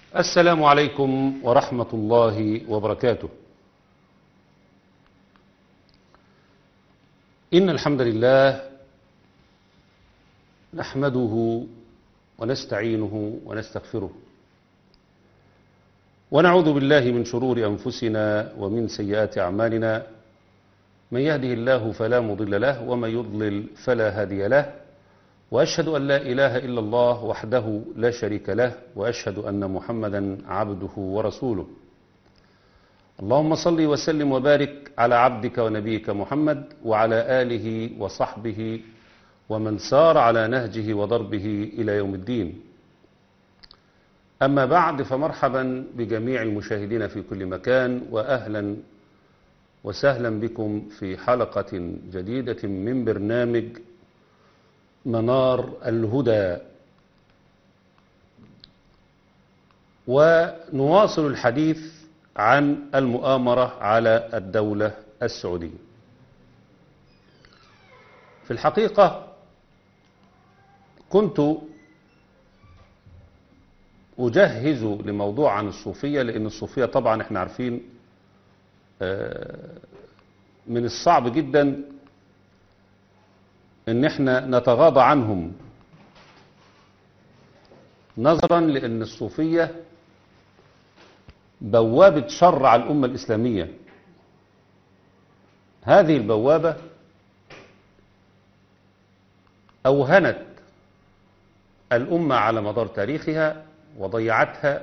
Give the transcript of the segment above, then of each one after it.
السلام عليكم ورحمة الله وبركاته إن الحمد لله نحمده ونستعينه ونستغفره ونعوذ بالله من شرور أنفسنا ومن سيئات أعمالنا من يهده الله فلا مضل له ومن يضلل فلا هادي له وأشهد أن لا إله إلا الله وحده لا شريك له وأشهد أن محمدا عبده ورسوله اللهم صل وسلم وبارك على عبدك ونبيك محمد وعلى آله وصحبه ومن سار على نهجه وضربه إلى يوم الدين أما بعد فمرحبا بجميع المشاهدين في كل مكان وأهلا وسهلا بكم في حلقة جديدة من برنامج منار الهدى ونواصل الحديث عن المؤامرة على الدولة السعودية في الحقيقة كنت أجهز لموضوع عن الصوفية لأن الصوفية طبعا احنا عارفين من الصعب جدا ان احنا نتغاضى عنهم نظرا لان الصوفية بوابة شر على الأمة الإسلامية هذه البوابة أوهنت الأمة على مدار تاريخها وضيعتها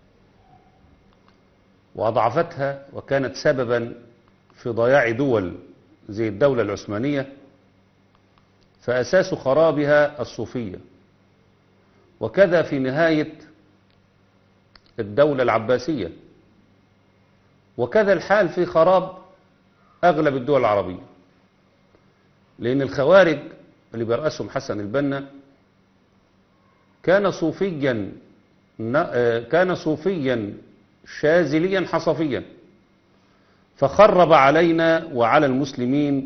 وأضعفتها وكانت سببا في ضياع دول زي الدولة العثمانية فأساس خرابها الصوفية وكذا في نهاية الدولة العباسية وكذا الحال في خراب أغلب الدول العربية لأن الخوارج اللي بيرأسهم حسن البنا كان صوفيا كان صوفيا شاذليا حصفيا فخرب علينا وعلى المسلمين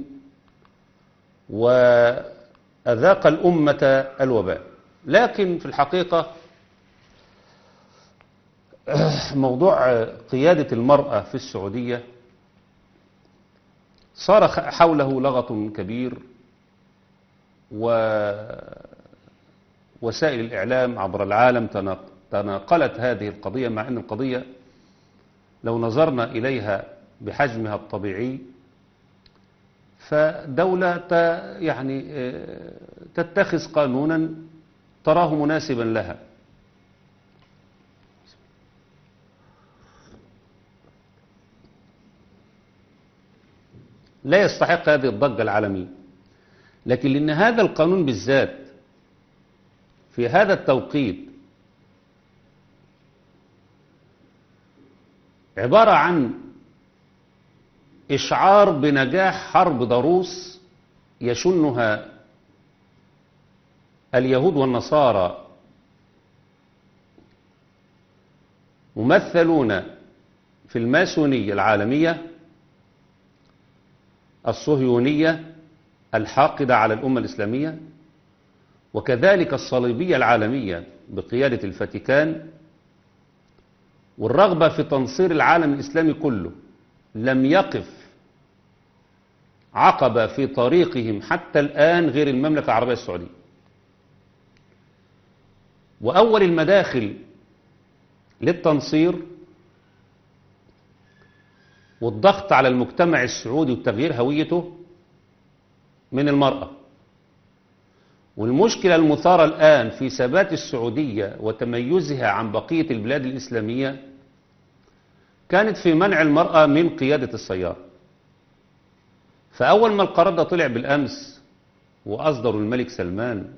وأذاق الأمة الوباء لكن في الحقيقة موضوع قيادة المرأة في السعودية صار حوله لغط كبير ووسائل الإعلام عبر العالم تناقلت هذه القضية مع أن القضية لو نظرنا إليها بحجمها الطبيعي فدولة يعني تتخذ قانونا تراه مناسبا لها لا يستحق هذه الضجة العالمية لكن لأن هذا القانون بالذات في هذا التوقيت عبارة عن إشعار بنجاح حرب ضروس يشنها اليهود والنصارى ممثلون في الماسونية العالمية الصهيونية الحاقدة على الأمة الإسلامية وكذلك الصليبية العالمية بقيادة الفاتيكان والرغبة في تنصير العالم الإسلامي كله لم يقف عقبة في طريقهم حتى الآن غير المملكة العربية السعودية وأول المداخل للتنصير والضغط على المجتمع السعودي وتغيير هويته من المرأة والمشكلة المثارة الآن في ثبات السعودية وتميزها عن بقية البلاد الإسلامية كانت في منع المرأة من قيادة السيارة فأول ما القرار ده طلع بالأمس وأصدروا الملك سلمان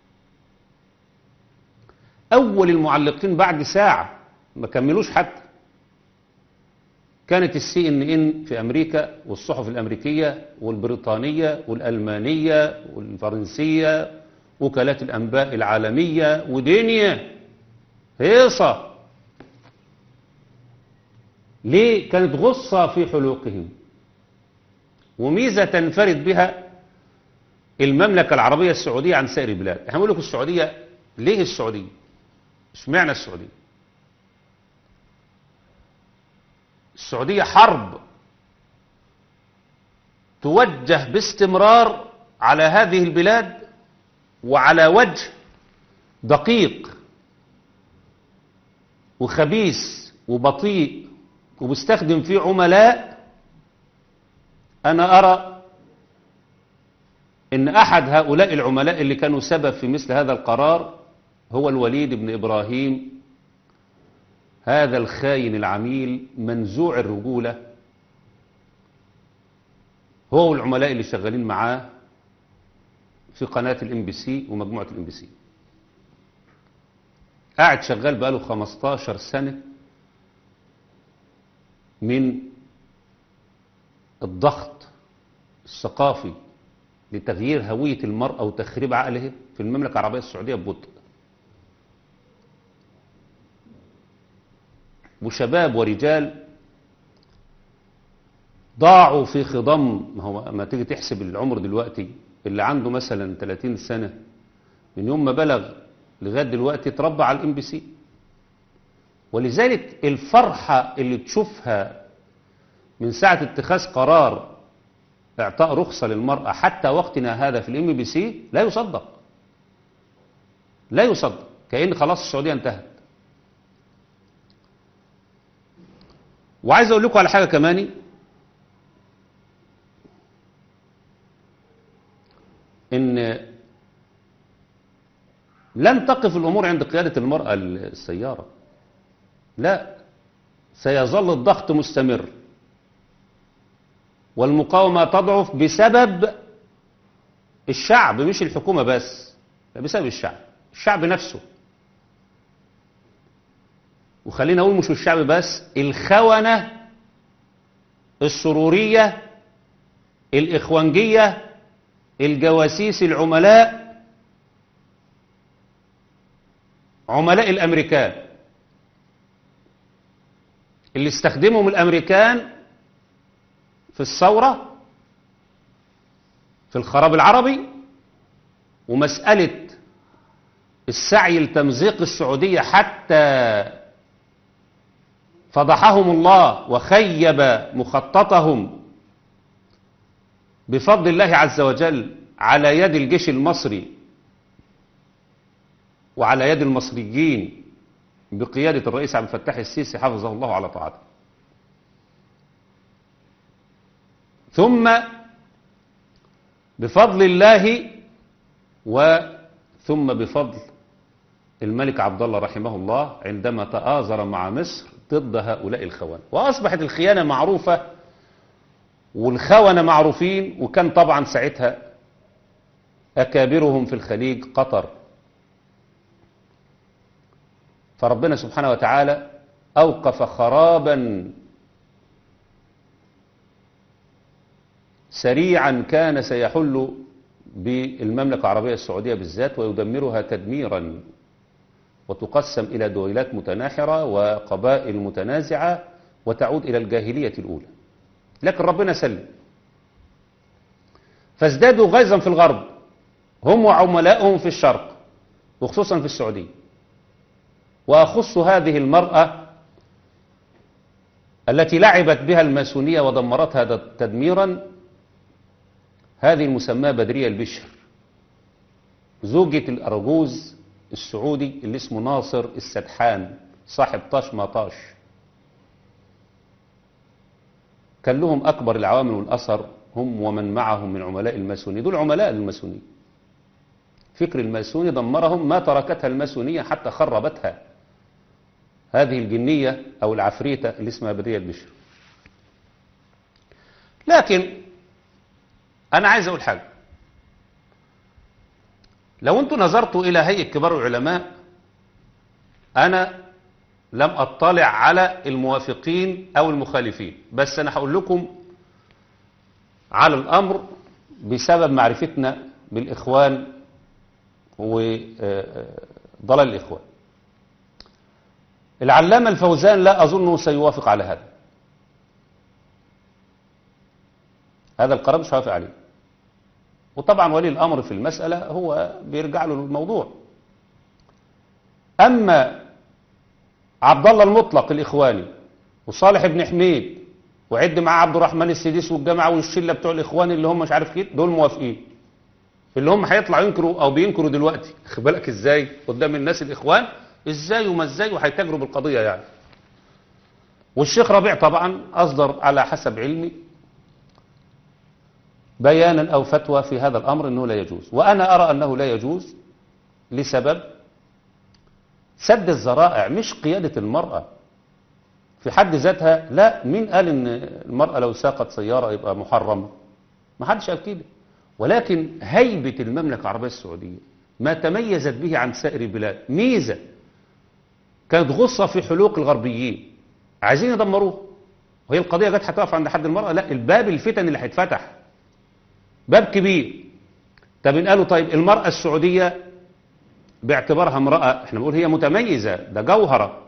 أول المعلقين بعد ساعة ما كملوش حتى كانت السي ان ان في امريكا والصحف الامريكيه والبريطانيه والالمانيه والفرنسيه وكالات الانباء العالميه ودنيا هيصه ليه كانت غصه في حلوقهم وميزه تنفرد بها المملكه العربيه السعوديه عن سائر البلاد احنا بنقول لكم السعوديه ليه السعوديه اشمعنى السعوديه السعودية حرب توجه باستمرار على هذه البلاد وعلى وجه دقيق وخبيث وبطيء وبيستخدم فيه عملاء أنا أرى إن أحد هؤلاء العملاء اللي كانوا سبب في مثل هذا القرار هو الوليد بن إبراهيم هذا الخاين العميل منزوع الرجولة هو والعملاء اللي شغالين معاه في قناة الام بي سي ومجموعة الام بي سي قاعد شغال بقاله 15 سنة من الضغط الثقافي لتغيير هوية المرأة وتخريب عقلها في المملكة العربية السعودية ببطء وشباب ورجال ضاعوا في خضم ما هو ما تيجي تحسب العمر دلوقتي اللي عنده مثلا 30 سنة من يوم ما بلغ لغاية دلوقتي اتربى على الام بي سي ولذلك الفرحة اللي تشوفها من ساعة اتخاذ قرار اعطاء رخصة للمرأة حتى وقتنا هذا في الام بي سي لا يصدق لا يصدق كأن خلاص السعودية انتهت وعايز اقول لكم على حاجة كماني ان لن تقف الامور عند قيادة المرأة السيارة لا سيظل الضغط مستمر والمقاومة تضعف بسبب الشعب مش الحكومة بس لا بسبب الشعب الشعب نفسه وخلينا اقول مش الشعب بس الخونة السرورية الإخوانجية الجواسيس العملاء عملاء الأمريكان اللي استخدمهم الأمريكان في الثورة في الخراب العربي ومسألة السعي لتمزيق السعودية حتى فضحهم الله وخيب مخططهم بفضل الله عز وجل على يد الجيش المصري وعلى يد المصريين بقيادة الرئيس عبد الفتاح السيسي حفظه الله على طاعته ثم بفضل الله وثم بفضل الملك عبد الله رحمه الله عندما تآزر مع مصر ضد هؤلاء الخونة وأصبحت الخيانة معروفة والخونة معروفين وكان طبعا ساعتها أكابرهم في الخليج قطر فربنا سبحانه وتعالى أوقف خرابا سريعا كان سيحل بالمملكة العربية السعودية بالذات ويدمرها تدميرا وتقسم إلى دويلات متناحرة وقبائل متنازعة وتعود إلى الجاهلية الأولى لكن ربنا سلم فازدادوا غيظا في الغرب هم وعملائهم في الشرق وخصوصا في السعودية وأخص هذه المرأة التي لعبت بها الماسونية ودمرتها تدميرا هذه المسماة بدرية البشر زوجة الأرجوز السعودي اللي اسمه ناصر السدحان صاحب طاش ما طاش كان لهم أكبر العوامل والأثر هم ومن معهم من عملاء الماسونية دول عملاء الماسونية فكر الماسوني دمرهم ما تركتها الماسونية حتى خربتها هذه الجنية أو العفريتة اللي اسمها بدرية البشر لكن أنا عايز أقول حاجة لو أنتم نظرتوا إلى هيئة كبار العلماء أنا لم أطلع على الموافقين أو المخالفين بس أنا هقول لكم على الأمر بسبب معرفتنا بالإخوان وضلال الإخوان العلامة الفوزان لا أظنه سيوافق على هذا هذا القرار مش هوافق عليه وطبعا ولي الأمر في المسألة هو بيرجع له الموضوع أما عبد الله المطلق الإخواني وصالح بن حميد وعد معاه عبد الرحمن السديس والجامعة والشلة بتوع الإخوان اللي هم مش عارف كده دول موافقين اللي هم هيطلعوا ينكروا أو بينكروا دلوقتي خد بالك إزاي قدام الناس الإخوان إزاي وما إزاي وهيتاجروا بالقضية يعني والشيخ ربيع طبعا أصدر على حسب علمي بيانا أو فتوى في هذا الأمر أنه لا يجوز وأنا أرى أنه لا يجوز لسبب سد الذرائع مش قيادة المرأة في حد ذاتها لا مين قال ان المرأة لو ساقت سيارة يبقى محرم ما حدش قال كده ولكن هيبة المملكة العربية السعودية ما تميزت به عن سائر البلاد ميزة كانت غصة في حلوق الغربيين عايزين يدمروها وهي القضية جت هتقف عند حد المرأة لا الباب الفتن اللي هيتفتح باب كبير طب إن قالوا طيب المرأة السعودية باعتبارها امرأة احنا بنقول هي متميزة ده جوهرة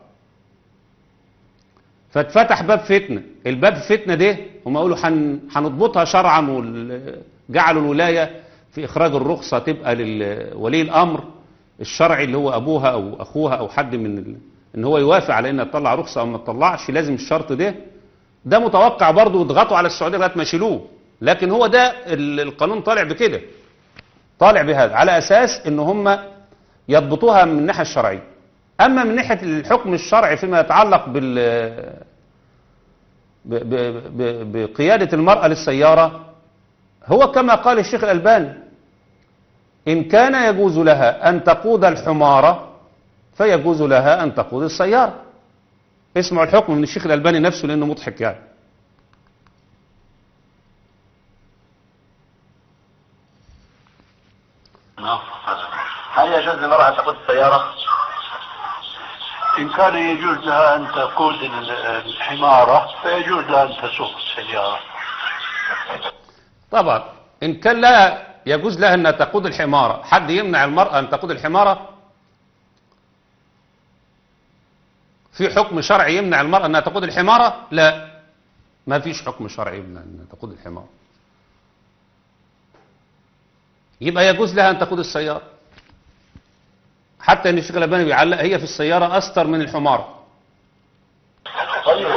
فاتفتح باب فتنة الباب فتنة ده هم قالوا هن- هنضبطها شرعا وجعلوا الولاية في إخراج الرخصة تبقى لولي الأمر الشرعي اللي هو أبوها أو أخوها أو حد من ال... إن هو يوافق على إنها تطلع رخصة أو ما تطلعش لازم الشرط ده ده متوقع برضه يضغطوا على السعودية لغاية ما يشيلوه لكن هو ده ال- القانون طالع بكده طالع بهذا على أساس إن هم يضبطوها من الناحية الشرعية أما من ناحية الحكم الشرعي فيما يتعلق بال ب- ب- ب- بقيادة المرأة للسيارة هو كما قال الشيخ الألباني إن كان يجوز لها أن تقود الحمارة فيجوز لها أن تقود السيارة اسمعوا الحكم من الشيخ الألباني نفسه لأنه مضحك يعني هل يجوز للمرأة أن تقود السيارة؟ إن كان يجوز لها أن تقود ال- الحمارة فيجوز لها أن تسوق السيارة طبعا إن كان لا يجوز لها أن تقود الحمارة حد يمنع المرأة أن تقود الحمارة في حكم شرعي يمنع المرأة أنها تقود الحمارة لا ما فيش حكم شرعي يمنع أنها تقود الحمارة يبقى يجوز لها أن تقود السيارة حتى أن الشيخ الألباني بيعلق هي في السيارة أستر من الحمارة طيب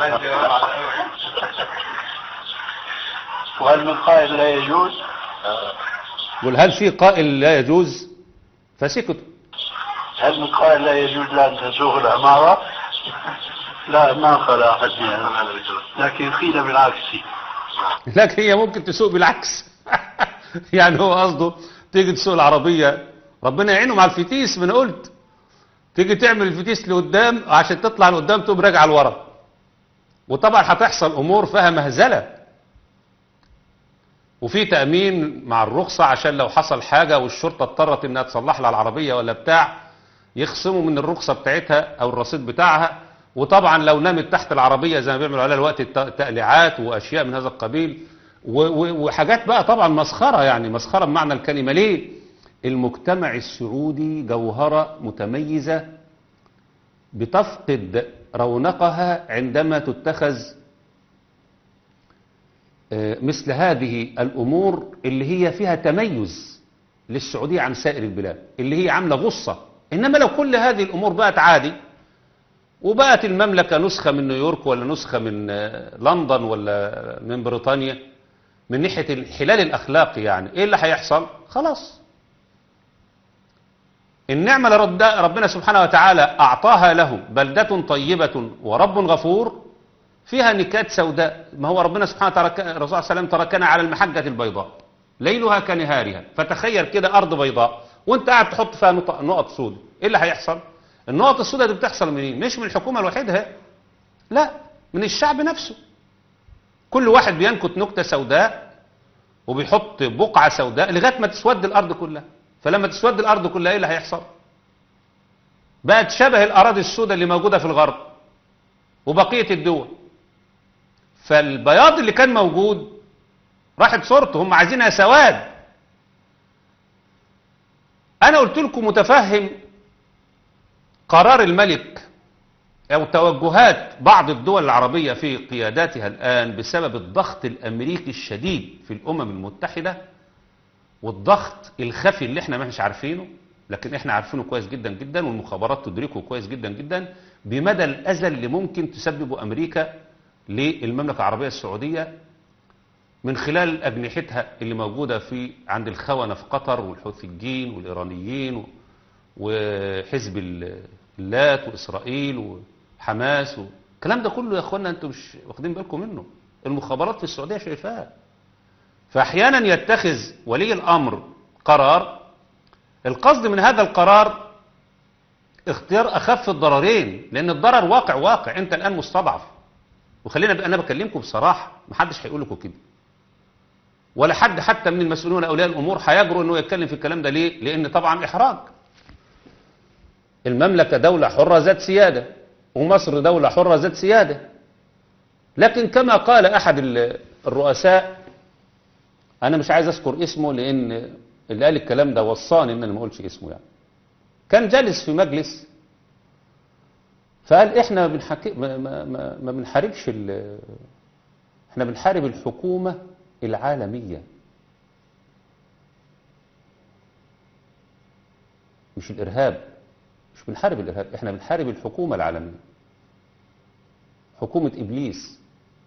وهل من قائل لا يجوز يقول هل في قائل لا يجوز فسكت هل من قائل لا يجوز لها أن تسوق الحمارة لا ما قال أحد منهم لكن قيل بالعكس لكن هي ممكن تسوق بالعكس يعني هو قصده تيجي تسوق العربية ربنا يعينه مع الفتيس ما انا قلت تيجي تعمل الفتيس لقدام عشان تطلع لقدام تقوم راجعه لورا وطبعا هتحصل امور فيها مهزله وفي تامين مع الرخصه عشان لو حصل حاجه والشرطه اضطرت انها تصلح لها العربيه ولا بتاع يخصموا من الرخصه بتاعتها او الرصيد بتاعها وطبعا لو نامت تحت العربيه زي ما بيعملوا عليها الوقت الت- تقليعات واشياء من هذا القبيل و- و- وحاجات بقى طبعا مسخره يعني مسخره بمعنى الكلمه ليه؟ المجتمع السعودي جوهره متميزه بتفقد رونقها عندما تتخذ آه، مثل هذه الأمور اللي هي فيها تميز للسعودية عن سائر البلاد اللي هي عاملة غصة إنما لو كل هذه الأمور بقت عادي وبقت المملكة نسخة من نيويورك ولا نسخة من آه، لندن ولا من بريطانيا من ناحية الحلال الأخلاقي يعني إيه اللي هيحصل خلاص النعمة اللي رد- ربنا سبحانه وتعالى أعطاها لهم بلدة طيبة ورب غفور فيها نكات سوداء ما هو ربنا سبحانه وتعالى الرسول صلى الله عليه وسلم تركنا على المحجة البيضاء ليلها كنهارها فتخيل كده أرض بيضاء وانت قاعد تحط فيها نقط, نقط سود ايه اللي هيحصل النقط السوداء دي بتحصل منين مش من الحكومة لوحدها لا من الشعب نفسه كل واحد بينكت نكتة سوداء وبيحط بقعة سوداء لغاية ما تسود الأرض كلها فلما تسود الأرض كلها ايه اللي هيحصل بقت شبه الأراضي السوداء اللي موجودة في الغرب وبقية الدول فالبياض اللي كان موجود راحت صورته هم عايزينها سواد انا قلت لكم متفهم قرار الملك او توجهات بعض الدول العربية في قياداتها الان بسبب الضغط الامريكي الشديد في الامم المتحدة والضغط الخفي اللي احنا مش عارفينه لكن احنا عارفينه كويس جدا جدا والمخابرات تدركه كويس جدا جدا بمدى الاذى اللي ممكن تسببه امريكا للمملكة العربية السعودية من خلال أجنحتها اللي موجودة في عند الخونة في قطر والحوثيين والإيرانيين و- وحزب ال- اللات وإسرائيل وحماس الكلام ده كله يا أخوانا أنتم مش واخدين بالكم منه المخابرات في السعودية شايفاه فأحيانا يتخذ ولي الأمر قرار القصد من هذا القرار اختيار أخف الضررين لأن الضرر واقع واقع أنت الآن مستضعف وخلينا أنا بكلمكم بصراحة محدش هيقول لكم كده ولا حد حتى من المسؤولين اولياء الامور هيجرؤ انه يتكلم في الكلام ده ليه لان طبعا احراج المملكه دوله حره ذات سياده ومصر دوله حره ذات سياده لكن كما قال احد ال- الرؤساء انا مش عايز اذكر اسمه لان اللي قال الكلام ده وصاني ان انا ما اقولش اسمه يعني كان جالس في مجلس فقال احنا ما بنحكي ما, ما, ما, ما بنحاربش ال- احنا بنحارب الحكومه العالمية مش الإرهاب مش بنحارب الإرهاب احنا بنحارب الحكومة العالمية حكومة إبليس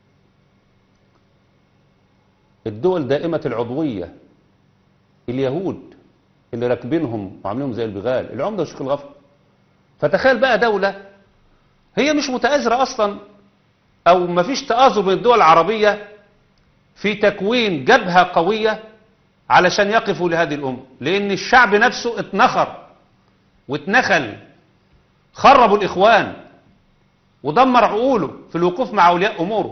الدول دائمة العضوية اليهود اللي راكبينهم وعاملينهم زي البغال العمدة والشيخ الغفر فتخيل بقى دولة هي مش متآزرة أصلا أو ما فيش تآزر بين الدول العربية في تكوين جبهة قوية علشان يقفوا لهذه الأمة لأن الشعب نفسه اتنخر واتنخل خربوا الإخوان ودمر عقوله في الوقوف مع أولياء أموره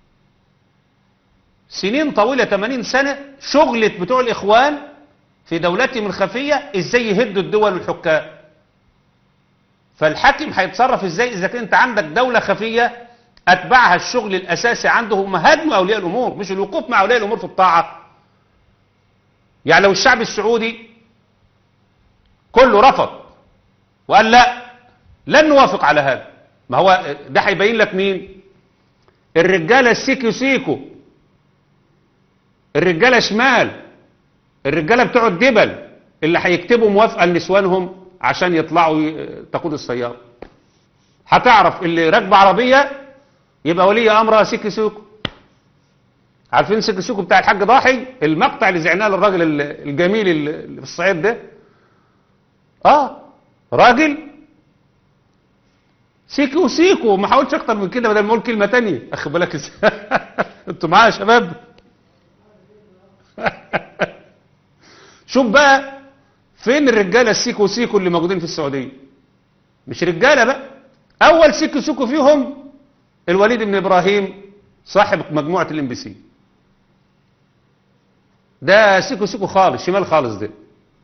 سنين طويلة 80 سنة شغلت بتوع الإخوان في دولتهم الخفية إزاي يهدوا الدول والحكام فالحاكم هيتصرف إزاي إذا كنت عندك دولة خفية أتبعها الشغل الأساسي عنده هم هدم أولياء الأمور مش الوقوف مع أولياء الأمور في الطاعة يعني لو الشعب السعودي كله رفض وقال لا لن نوافق على هذا ما هو ده هيبين لك مين الرجالة السيكو سيكو الرجالة شمال الرجالة بتوع الدبل اللي هيكتبوا موافقة لنسوانهم عشان يطلعوا ي- تقود السيارة هتعرف اللي راكبه عربية يبقى ولي امرها سيكي سوكو عارفين سيكي سوكو بتاع الحاج ضاحي المقطع اللي زعناه للراجل ال- الجميل اللي اللي في الصعيد ده اه راجل سيكو سيكو ما حاولتش اكتر من كده بدل ما اقول كلمه تانية اخد بالك ازاي انتوا معايا يا شباب شوف بقى فين الرجاله السيكو سيكو اللي موجودين في السعوديه مش رجاله بقى اول سيكو سيكو فيهم الوليد بن ابراهيم صاحب مجموعه الام بي سي ده سيكو سيكو خالص شمال خالص ده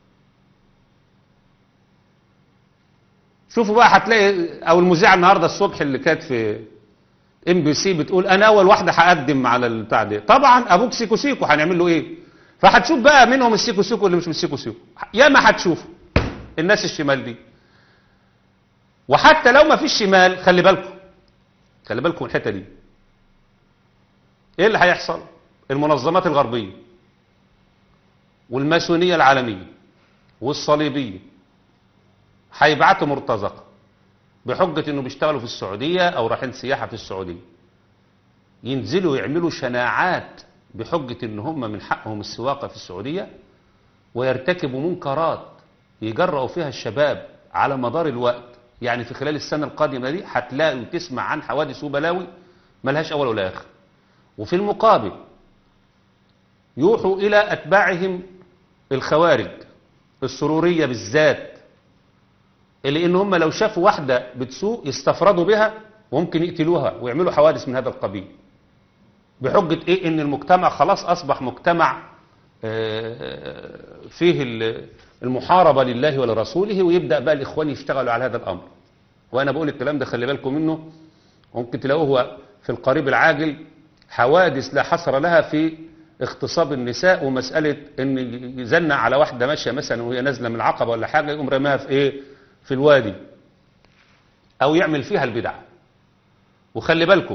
شوفوا بقى هتلاقي او المذيعه النهارده الصبح اللي كانت في ام بي سي بتقول انا اول واحده هقدم على البتاع ده طبعا ابوك سيكو سيكو هنعمل له ايه فهتشوف بقى منهم السيكو سيكو اللي مش من السيكو سيكو ياما هتشوفوا الناس الشمال دي وحتى لو ما فيش شمال خلي بالكم خلي بالكم من الحته دي ايه اللي هيحصل المنظمات الغربيه والماسونيه العالميه والصليبيه هيبعتوا مرتزقه بحجه انه بيشتغلوا في السعوديه او رايحين سياحه في السعوديه ينزلوا يعملوا شناعات بحجه ان هم من حقهم السواقه في السعوديه ويرتكبوا منكرات يجرأوا فيها الشباب على مدار الوقت يعني في خلال السنة القادمة دي هتلاقوا تسمع عن حوادث وبلاوي ملهاش أول ولا آخر وفي المقابل يوحوا إلى أتباعهم الخوارج السرورية بالذات اللي إن هم لو شافوا واحدة بتسوق يستفردوا بها وممكن يقتلوها ويعملوا حوادث من هذا القبيل بحجة إيه إن المجتمع خلاص أصبح مجتمع آه، فيه ال- المحاربة لله ولرسوله ويبدأ بقى الإخوان يشتغلوا على هذا الأمر وأنا بقول الكلام ده خلي بالكم منه ممكن تلاقوه في القريب العاجل حوادث لا حصر لها في اغتصاب النساء ومسألة ان يزنع على واحدة ماشية مثلا وهي نازلة من العقبة ولا حاجة يقوم رماها في ايه في الوادي او يعمل فيها البدع وخلي بالكم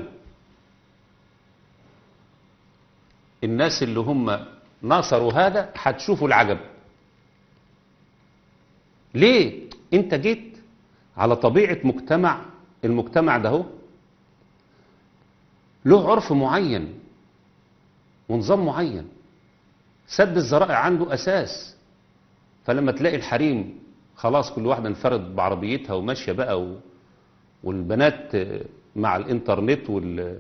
الناس اللي هم ناصروا هذا هتشوفوا العجب ليه انت جيت على طبيعة مجتمع المجتمع ده هو له عرف معين ونظام معين سد الذرائع عنده أساس فلما تلاقي الحريم خلاص كل واحدة انفرد بعربيتها وماشية بقى و... والبنات مع الانترنت وال...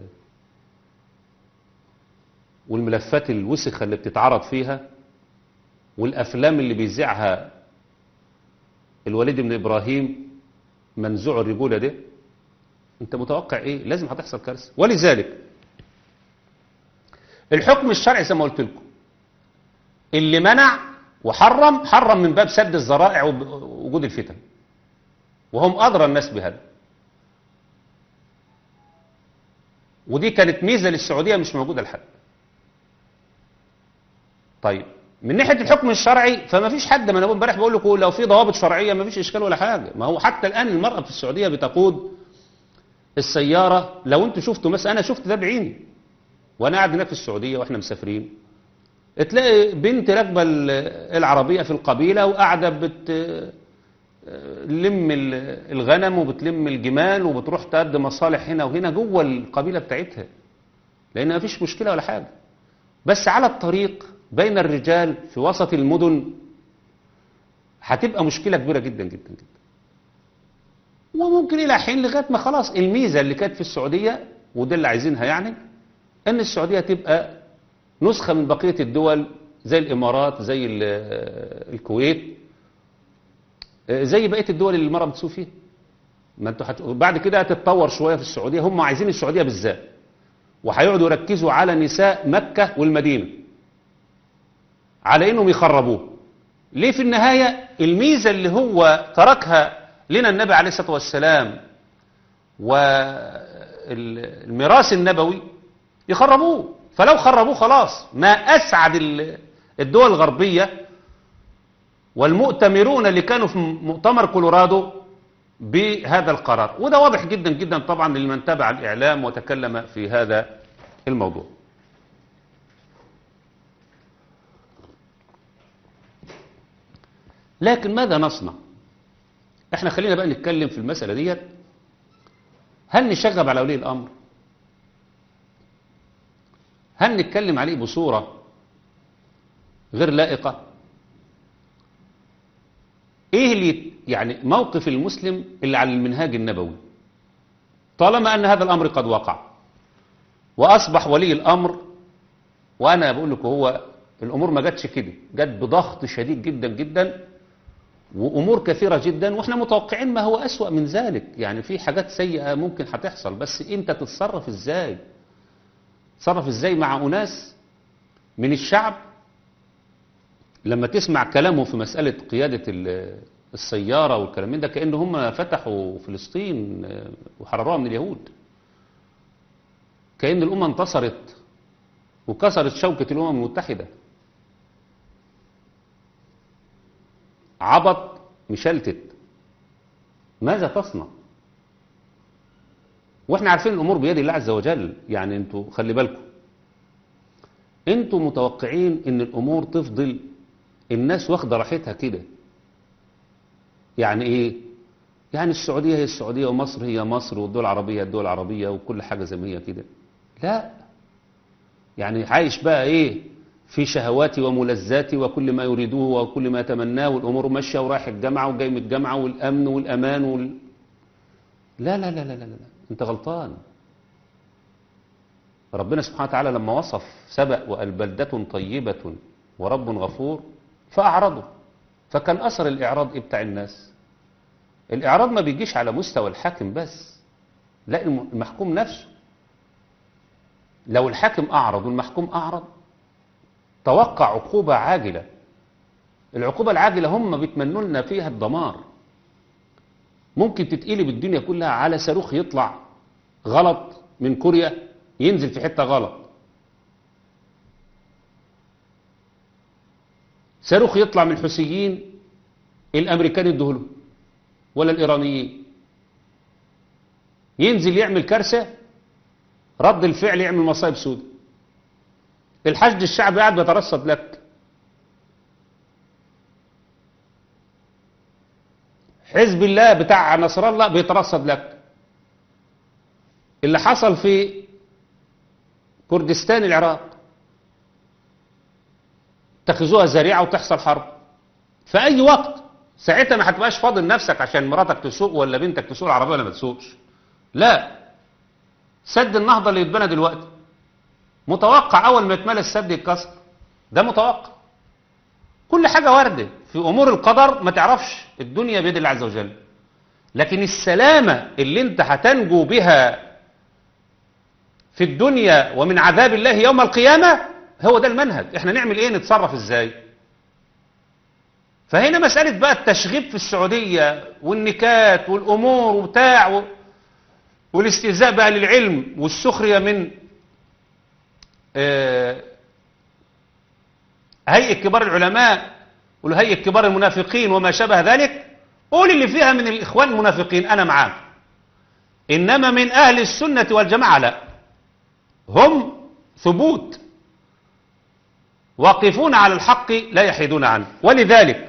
والملفات الوسخة اللي بتتعرض فيها والأفلام اللي بيذيعها الوليد بن إبراهيم منزوع الرجولة ده انت متوقع ايه لازم هتحصل كارثة ولذلك الحكم الشرعي زي ما قلت لكم اللي منع وحرم حرم من باب سد الذرائع ووجود الفتن وهم أدرى الناس بهذا ودي كانت ميزة للسعودية مش موجودة لحد طيب من ناحية الحكم الشرعي فما فيش حد ما انا امبارح بقول لكم لو في ضوابط شرعية ما فيش اشكال ولا حاجة ما هو حتى الان المرأة في السعودية بتقود السيارة لو انتوا شفتوا مثلا انا شفت ده بعيني وانا قاعد هناك في السعودية واحنا مسافرين تلاقي بنت راكبه العربية في القبيلة وقاعدة بت لم الغنم وبتلم الجمال وبتروح تقدم مصالح هنا وهنا جوه القبيلة بتاعتها لان ما فيش مشكلة ولا حاجة بس على الطريق بين الرجال في وسط المدن هتبقى مشكلة كبيرة جدا جدا جدا وممكن إلى حين لغاية ما خلاص الميزة اللي كانت في السعودية وده اللي عايزينها يعني أن السعودية تبقى نسخة من بقية الدول زي الإمارات زي الكويت زي بقية الدول اللي المرأة بتسوق فيها ما انتوا حت... بعد كده هتتطور شوية في السعودية هم عايزين السعودية بالذات وهيقعدوا يركزوا على نساء مكة والمدينة على انهم يخربوه ليه في النهاية الميزة اللي هو تركها لنا النبي عليه الصلاة والسلام والميراث النبوي يخربوه فلو خربوه خلاص ما أسعد الدول الغربية والمؤتمرون اللي كانوا في مؤتمر كولورادو بهذا القرار وده واضح جدا جدا طبعا لمن تابع الإعلام وتكلم في هذا الموضوع لكن ماذا نصنع احنا خلينا بقى نتكلم في المسألة ديت هل نشغب على ولي الأمر هل نتكلم عليه بصورة غير لائقة ايه اللي يعني موقف المسلم اللي على المنهاج النبوي طالما ان هذا الامر قد وقع واصبح ولي الامر وانا بقول لكم هو الامور ما جاتش كده جت بضغط شديد جدا جدا وامور كثيره جدا واحنا متوقعين ما هو اسوا من ذلك يعني في حاجات سيئه ممكن هتحصل بس انت تتصرف ازاي تتصرف ازاي مع اناس من الشعب لما تسمع كلامه في مسألة قيادة السيارة والكلام من ده كأن هم فتحوا فلسطين وحرروها من اليهود كأن الأمة انتصرت وكسرت شوكة الأمم المتحدة عبط مشلتت ماذا تصنع واحنا عارفين الأمور بيد الله عز وجل يعني انتوا خلي بالكم انتوا متوقعين ان الأمور تفضل الناس واخدة راحتها كده يعني ايه يعني السعودية هي السعودية ومصر هي مصر والدول العربية الدول العربية وكل حاجة زي ما هي كده لا يعني عايش بقى ايه في شهواتي وملذاتي وكل ما يريدوه وكل ما يتمناه والامور ماشيه ورايح الجامعه وجاي من الجامعه والامن والامان وال... لا لا لا لا لا لا انت غلطان ربنا سبحانه وتعالى لما وصف سبأ وقال بلدة طيبة ورب غفور فأعرضوا فكان أثر الإعراض إيه بتاع الناس الإعراض ما بيجيش على مستوى الحاكم بس لا المحكوم نفسه لو الحاكم أعرض والمحكوم أعرض توقع عقوبة عاجلة العقوبة العاجلة هم بيتمنوا لنا فيها الدمار ممكن تتقلب الدنيا كلها على صاروخ يطلع غلط من كوريا ينزل في حتة غلط صاروخ يطلع من الحوثيين الامريكان يدوه ولا الايرانيين ينزل يعمل كارثه رد الفعل يعمل مصايب سودة الحشد الشعبي قاعد بيترصد لك حزب الله بتاع نصر الله بيترصد لك اللي حصل في كردستان العراق اتخذوها ذريعة وتحصل حرب في أي وقت ساعتها ما هتبقاش فاضل نفسك عشان مراتك تسوق ولا بنتك تسوق العربية ولا ما تسوقش لا سد النهضة اللي يتبنى دلوقتي متوقع أول ما يتملى السد يتكسر ده متوقع كل حاجة واردة في أمور القدر ما تعرفش الدنيا بيد الله عز وجل لكن السلامة اللي انت هتنجو بها في الدنيا ومن عذاب الله يوم القيامة هو ده المنهج احنا نعمل ايه نتصرف ازاي فهنا مسألة بقى التشغيب في السعودية والنكات والأمور وبتاع و... والاستهزاء بقى للعلم والسخرية من آه، هيئة كبار العلماء وهيئة كبار المنافقين وما شابه ذلك قول اللي فيها من الإخوان المنافقين أنا معاك إنما من أهل السنة والجماعة لا هم ثبوت واقفون على الحق لا يحيدون عنه ولذلك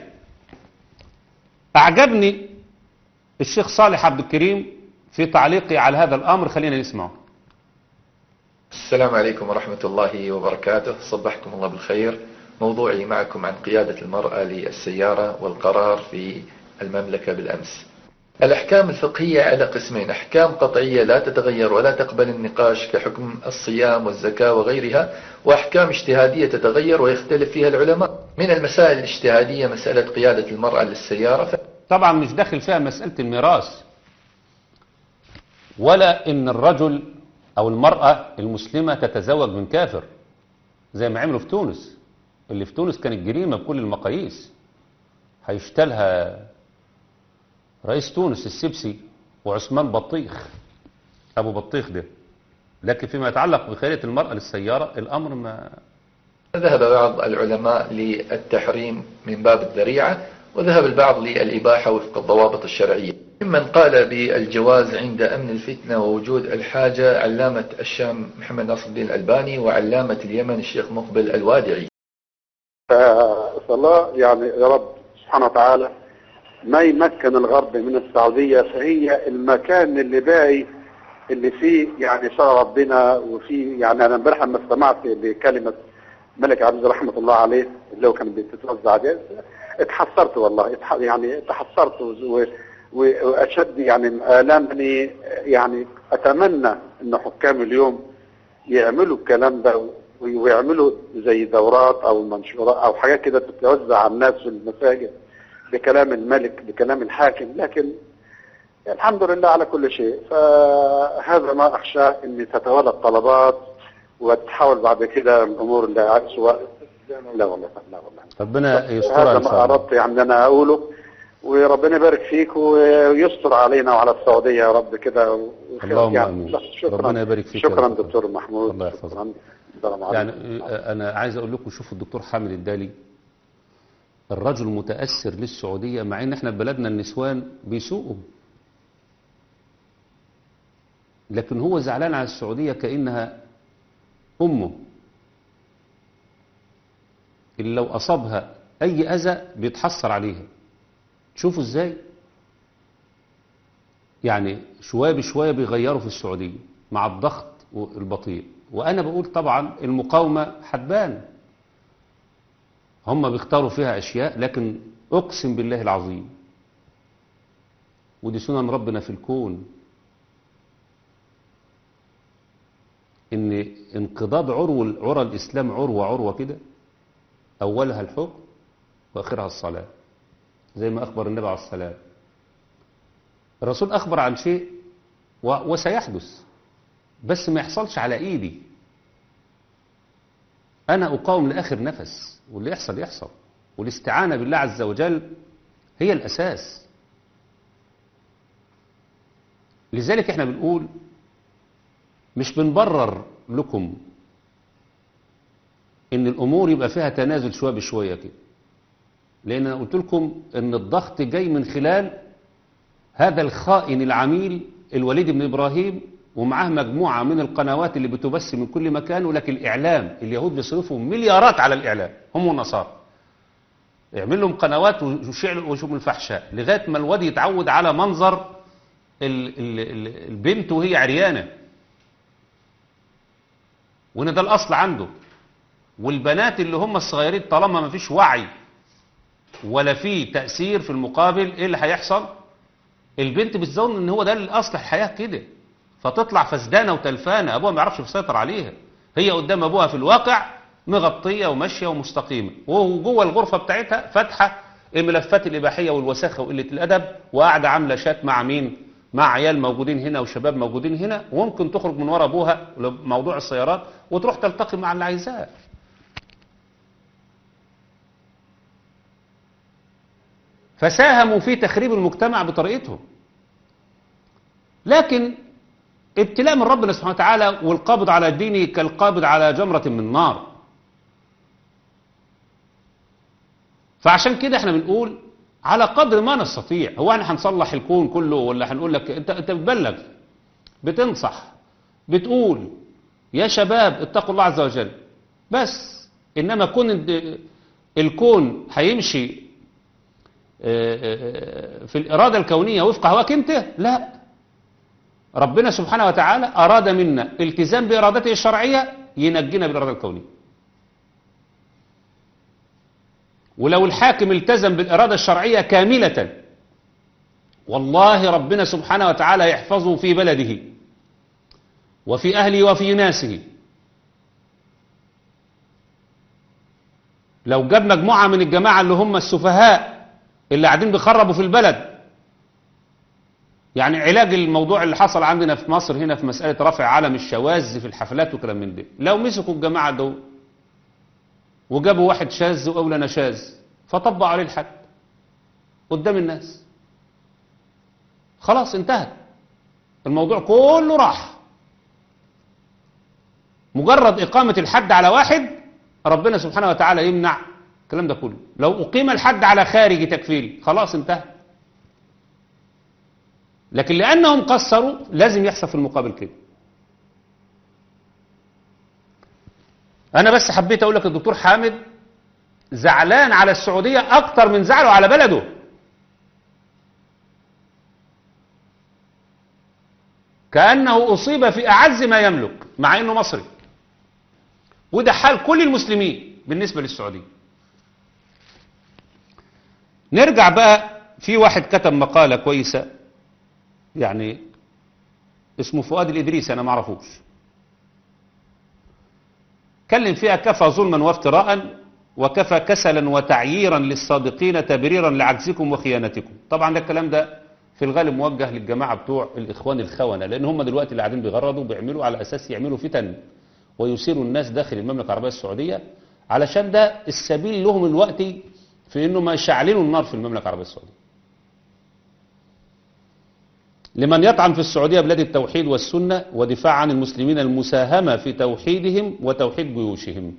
أعجبني الشيخ صالح عبد الكريم في تعليقه على هذا الأمر خلينا نسمعه السلام عليكم ورحمة الله وبركاته صبحكم الله بالخير موضوعي معكم عن قيادة المرأة للسيارة والقرار في المملكة بالأمس الأحكام الفقهية على قسمين أحكام قطعية لا تتغير ولا تقبل النقاش كحكم الصيام والزكاة وغيرها وأحكام اجتهادية تتغير ويختلف فيها العلماء من المسائل الاجتهادية مسألة قيادة المرأة للسيارة طبعا مش داخل فيها مسألة الميراث ولا ان الرجل او المرأة المسلمة تتزوج من كافر زي ما عملوا في تونس اللي في تونس كانت جريمة بكل المقاييس هيشتلها رئيس تونس السبسي وعثمان بطيخ ابو بطيخ ده لكن فيما يتعلق بخيرية المرأة للسيارة الامر ما ذهب بعض العلماء للتحريم من باب الذريعة وذهب البعض للإباحة وفق الضوابط الشرعية ممن قال بالجواز عند أمن الفتنة ووجود الحاجة علامة الشام محمد ناصر الدين الألباني وعلامة اليمن الشيخ مقبل الوادعي فالله يعني يا رب سبحانه وتعالى ما يمكن الغرب من السعودية فهي المكان اللي باقي اللي فيه يعني شرع ربنا وفيه يعني انا امبارح لما استمعت لكلمة ملك عبد العزيز رحمة الله عليه اللي هو كان بتتوزع دي اتحسرت والله اتح يعني تحسرت و- و- واشد يعني الامني يعني اتمنى ان حكام اليوم يعملوا الكلام ده و- ويعملوا زي دورات او منشورات او حاجات كده تتوزع على الناس في المساجد بكلام الملك بكلام الحاكم لكن الحمد لله على كل شيء فهذا ما اخشى ان تتوالى الطلبات وتحاول بعد كده الامور اللي سواء لا والله لا والله ربنا يسترها هذا ان ما شاء الله اردت يعني ان انا اقوله وربنا يبارك فيك ويستر علينا وعلى السعوديه يا رب كده وخير اللهم يعني. آمين. بس شكرا ربنا يبارك فيك يا شكرا دكتور. دكتور محمود الله يحفظك. شكرا السلام عليكم يعني آه، انا عايز اقول لكم شوفوا الدكتور حامد الدالي الرجل متاثر للسعوديه مع ان احنا في بلدنا النسوان بيسوقوا لكن هو زعلان على السعوديه كانها امه اللي لو اصابها اي اذى بيتحسر عليها شوفوا ازاي يعني شوية بشوية بيغيروا في السعودية مع الضغط البطيء وأنا بقول طبعا المقاومة حبان هم بيختاروا فيها أشياء لكن أقسم بالله العظيم ودي سنن ربنا في الكون إن انقضاض عروة عرى الإسلام عروة عروة كده أولها الحكم وآخرها الصلاة زي ما أخبر النبي عليه الصلاة الرسول أخبر عن شيء و- وسيحدث بس ما يحصلش على إيدي أنا أقاوم لآخر نفس واللي يحصل يحصل والاستعانة بالله عز وجل هي الأساس لذلك احنا بنقول مش بنبرر لكم ان الامور يبقى فيها تنازل شويه بشويه كده لان انا قلت لكم ان الضغط جاي من خلال هذا الخائن العميل الوليد بن ابراهيم ومعاه مجموعه من القنوات اللي بتبث من كل مكان ولكن الاعلام اليهود بيصرفوا مليارات على الاعلام هم والنصارى يعمل لهم قنوات وشعل وشوم الفحشاء لغايه ما الواد يتعود على منظر ال ال ال البنت وهي عريانه وان ده الاصل عنده والبنات اللي هم الصغيرين طالما ما فيش وعي ولا في تأثير في المقابل ايه اللي هيحصل البنت بتظن ان هو ده الاصل الحياة كده فتطلع فسدانة وتلفانة ابوها ما يعرفش يسيطر عليها هي قدام ابوها في الواقع مغطية وماشية ومستقيمة وهو جوه الغرفة بتاعتها فاتحة الملفات الإباحية والوساخة وقلة الأدب وقاعدة عاملة شات مع مين مع عيال موجودين هنا وشباب موجودين هنا وممكن تخرج من ورا ابوها لموضوع السيارات وتروح تلتقي مع اللي عايزاه فساهموا في تخريب المجتمع بطريقتهم لكن ابتلاء من ربنا سبحانه وتعالى والقابض على دينه كالقابض على جمرة من نار فعشان كده احنا بنقول على قدر ما نستطيع هو احنا هنصلح الكون كله ولا هنقول لك انت انت بتبلغ بتنصح بتقول يا شباب اتقوا الله عز وجل بس انما كون ال- الكون هيمشي آه، آه، في الإرادة الكونية وفق هواك أنت لا ربنا سبحانه وتعالى أراد منا التزام بإرادته الشرعية ينجينا بالإرادة الكونية ولو الحاكم التزم بالإرادة الشرعية كاملة والله ربنا سبحانه وتعالى يحفظه في بلده وفي أهله وفي ناسه لو جاب مجموعة من الجماعة اللي هم السفهاء اللي قاعدين بيخربوا في البلد يعني علاج الموضوع اللي حصل عندنا في مصر هنا في مسألة رفع علم الشواذ في الحفلات وكلام من ده لو مسكوا الجماعة دول وجابوا واحد شاذ وقالوا انا شاذ فطبق عليه الحد قدام الناس خلاص انتهت الموضوع كله راح مجرد إقامة الحد على واحد ربنا سبحانه وتعالى يمنع الكلام ده كله لو أقيم الحد على خارج تكفيري خلاص انتهى لكن لأنهم قصروا لازم يحصل في المقابل كده أنا بس حبيت أقول لك الدكتور حامد زعلان على السعودية أكتر من زعله على بلده كأنه أصيب في أعز ما يملك مع أنه مصري وده حال كل المسلمين بالنسبة للسعودية نرجع بقى في واحد كتب مقالة كويسة يعني اسمه فؤاد الإدريسي أنا معرفوش كلم فيها كفى ظلما وافتراء وكفى كسلا وتعييرا للصادقين تبريرا لعجزكم وخيانتكم طبعا ده الكلام ده في الغالب موجه للجماعة بتوع الإخوان الخونة لأن هم دلوقتي اللي قاعدين بيغردوا بيعملوا على أساس يعملوا فتن ويثيروا الناس داخل المملكة العربية السعودية علشان ده السبيل لهم الوقت في انه ما يشعلنوا النار في المملكة العربية السعودية لمن يطعن في السعودية بلاد التوحيد والسنة ودفاع عن المسلمين المساهمة في توحيدهم وتوحيد جيوشهم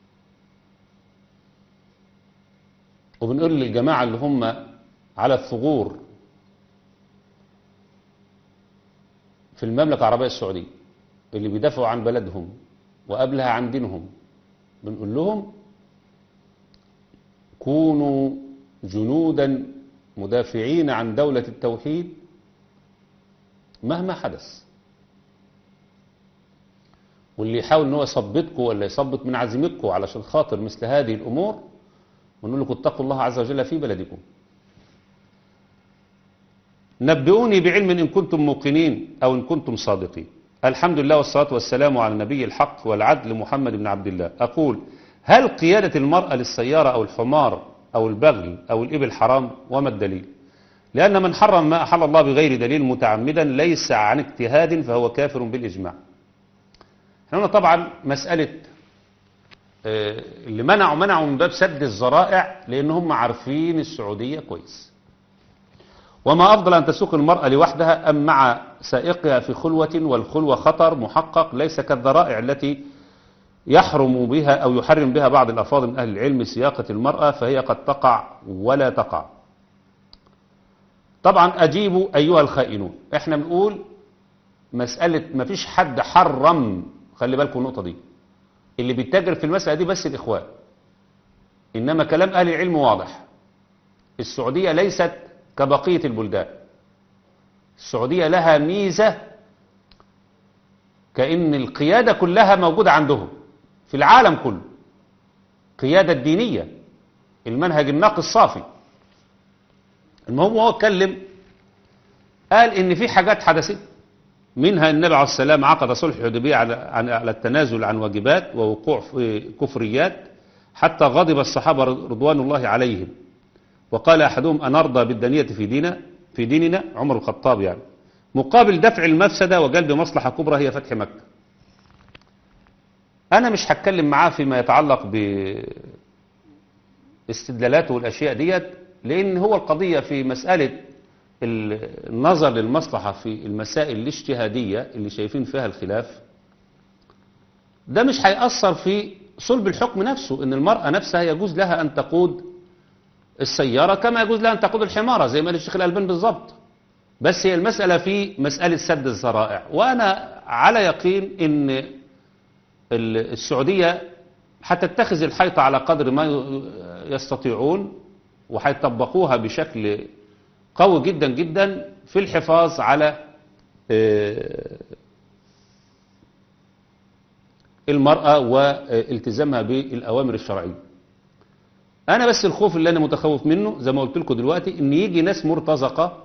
وبنقول للجماعة اللي هم على الثغور في المملكة العربية السعودية اللي بيدافعوا عن بلدهم وقبلها عن دينهم بنقول لهم كونوا جنودا مدافعين عن دولة التوحيد مهما حدث واللي يحاول ان هو يثبطكم ولا يثبط من عزيمتكم علشان خاطر مثل هذه الامور ونقول لكم اتقوا الله عز وجل في بلدكم نبئوني بعلم ان كنتم موقنين او ان كنتم صادقين الحمد لله والصلاة والسلام على النبي الحق والعدل محمد بن عبد الله أقول هل قيادة المرأة للسيارة أو الحمار أو البغل أو الإبل حرام وما الدليل لأن من حرم ما أحل الله بغير دليل متعمدا ليس عن اجتهاد فهو كافر بالإجماع هنا طبعا مسألة آه، اللي منعوا منعوا من باب سد الذرائع لأن هم عارفين السعودية كويس وما أفضل أن تسوق المرأة لوحدها أم مع سائقها في خلوة والخلوة خطر محقق ليس كالذرائع التي يحرم بها أو يحرم بها بعض الأفاضل من أهل العلم سياقة المرأة فهي قد تقع ولا تقع طبعا أجيبوا أيها الخائنون احنا بنقول مسألة ما فيش حد حرم خلي بالكم النقطة دي اللي بيتاجر في المسألة دي بس الإخوان إنما كلام أهل العلم واضح السعودية ليست كبقية البلدان السعودية لها ميزة كأن القيادة كلها موجودة عندهم في العالم كله قيادة الدينية المنهج النقي الصافي المهم هو اتكلم قال ان في حاجات حدثت منها النبي عليه السلام عقد صلح الحديبيه على عن- على التنازل عن واجبات ووقوع في كفريات حتى غضب الصحابه رضوان الله عليهم وقال احدهم انرضى بالدنيه في ديننا في ديننا عمر الخطاب يعني مقابل دفع المفسده وجلب مصلحه كبرى هي فتح مكه انا مش هتكلم معاه فيما يتعلق باستدلالاته والاشياء ديت لان هو القضيه في مساله ال- النظر للمصلحة في المسائل الاجتهادية اللي شايفين فيها الخلاف ده مش هيأثر في صلب الحكم نفسه ان المرأة نفسها يجوز لها ان تقود السيارة كما يجوز لها ان تقود الحمارة زي ما قال الشيخ الألباني بالظبط بس هي المسألة في مسألة سد الذرائع وأنا على يقين ان ال- السعودية هتتخذ الحيطة على قدر ما ي- يستطيعون وهيطبقوها بشكل قوي جدا جدا في الحفاظ على آه، المرأة والتزامها بالأوامر الشرعية أنا بس الخوف اللي أنا متخوف منه زي ما قلت لكم دلوقتي إن يجي ناس مرتزقة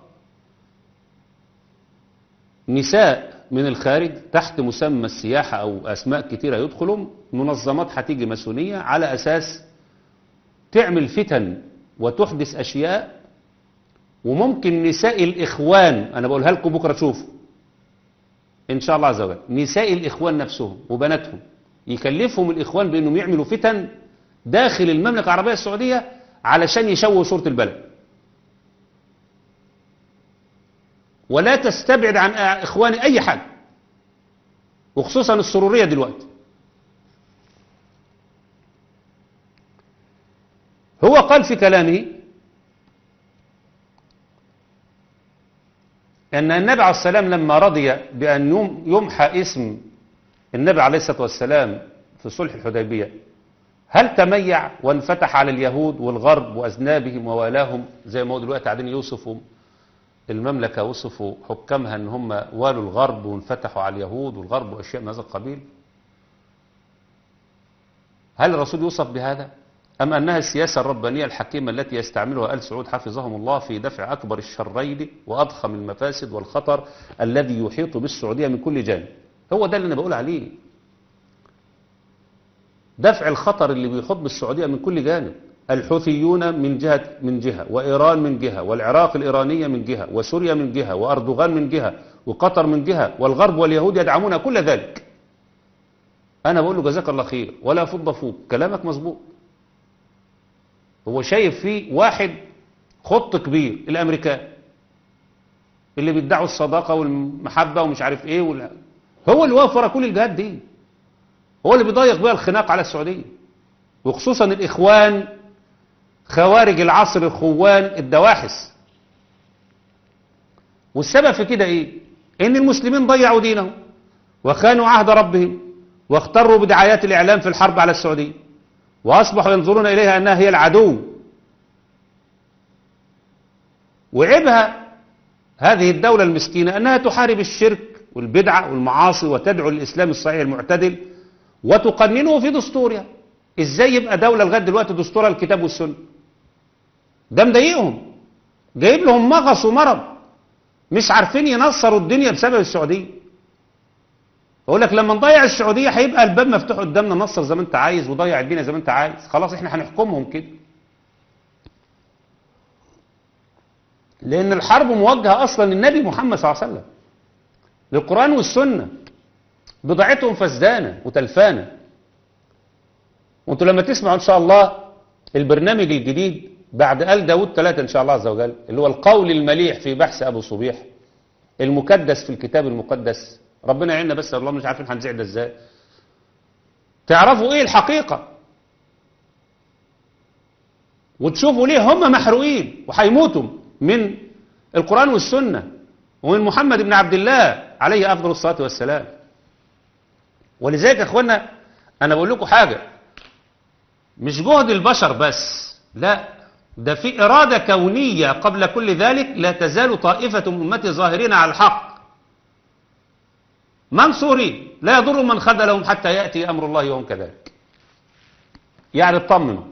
نساء من الخارج تحت مسمى السياحة أو أسماء كتيرة يدخلوا منظمات هتيجي ماسونية على أساس تعمل فتن وتحدث أشياء وممكن نساء الإخوان أنا بقولها لكم بكرة تشوفوا إن شاء الله عز وجل نساء الإخوان نفسهم وبناتهم يكلفهم الإخوان بأنهم يعملوا فتن داخل المملكة العربية السعودية علشان يشوهوا صورة البلد ولا تستبعد عن إخواني أي حاجة وخصوصا السرورية دلوقتي هو قال في كلامه أن النبي عليه السلام لما رضي بأن يم- يمحى اسم النبي عليه الصلاة والسلام في صلح الحديبية هل تميع وانفتح على اليهود والغرب وأذنابهم ووالاهم زي ما هو دلوقتي قاعدين يوصفوا المملكة وصفوا حكامها ان هم والوا الغرب وانفتحوا على اليهود والغرب واشياء من هذا القبيل هل الرسول يوصف بهذا أم أنها السياسة الربانية الحكيمة التي يستعملها آل سعود حفظهم الله في دفع أكبر الشرين وأضخم المفاسد والخطر الذي يحيط بالسعودية من كل جانب هو ده اللي أنا بقول عليه دفع الخطر اللي بيحط بالسعودية من كل جانب الحوثيون من جهة من جهة وإيران من جهة والعراق الإيرانية من جهة وسوريا من جهة وأردوغان من جهة وقطر من جهة والغرب واليهود يدعمون كل ذلك أنا بقول له جزاك الله خير ولا فض فوق كلامك مظبوط هو شايف فيه واحد خط كبير الأمريكان اللي بيدعوا الصداقة والمحبة ومش عارف ايه ولا هو اللي واقف ورا كل الجهات دي هو اللي بيضيق بيها الخناق على السعودية وخصوصا الإخوان خوارج العصر الخوان الدواحس والسبب في كده ايه ان المسلمين ضيعوا دينهم وخانوا عهد ربهم واختروا بدعايات الإعلام في الحرب على السعودية وأصبحوا ينظرون إليها أنها هي العدو وعيبها هذه الدولة المسكينة أنها تحارب الشرك والبدعة والمعاصي وتدعو للإسلام الصحيح المعتدل وتقننه في دستورها إزاي يبقى دولة لغاية دلوقتي دستورها الكتاب والسنة ده مضايقهم جايب لهم مغص ومرض مش عارفين ينصروا الدنيا بسبب السعودية يقول لك لما نضيع السعودية هيبقى الباب مفتوح قدامنا نصر زي ما انت عايز وضيع الدنيا زي ما انت عايز خلاص احنا هنحكمهم كده لان الحرب موجهة اصلا للنبي محمد صلى الله عليه وسلم للقرآن والسنة بضاعتهم فسدانة وتلفانة وانتوا لما تسمعوا ان شاء الله البرنامج الجديد بعد آل داود ثلاثة ان شاء الله عز وجل اللي هو القول المليح في بحث ابو صبيح المكدس في الكتاب المقدس ربنا يعيننا بس والله مش عارفين هنزع ده ازاي تعرفوا ايه الحقيقة وتشوفوا ليه هم محروقين وهيموتوا من القرآن والسنة ومن محمد بن عبد الله عليه أفضل الصلاة والسلام ولذلك يا اخوانا أنا بقول لكم حاجة مش جهد البشر بس لا ده في إرادة كونية قبل كل ذلك لا تزال طائفة من أمتي ظاهرين على الحق منصورين لا يضر من خذلهم حتى يأتي أمر الله وهم كذلك يعني اطمنوا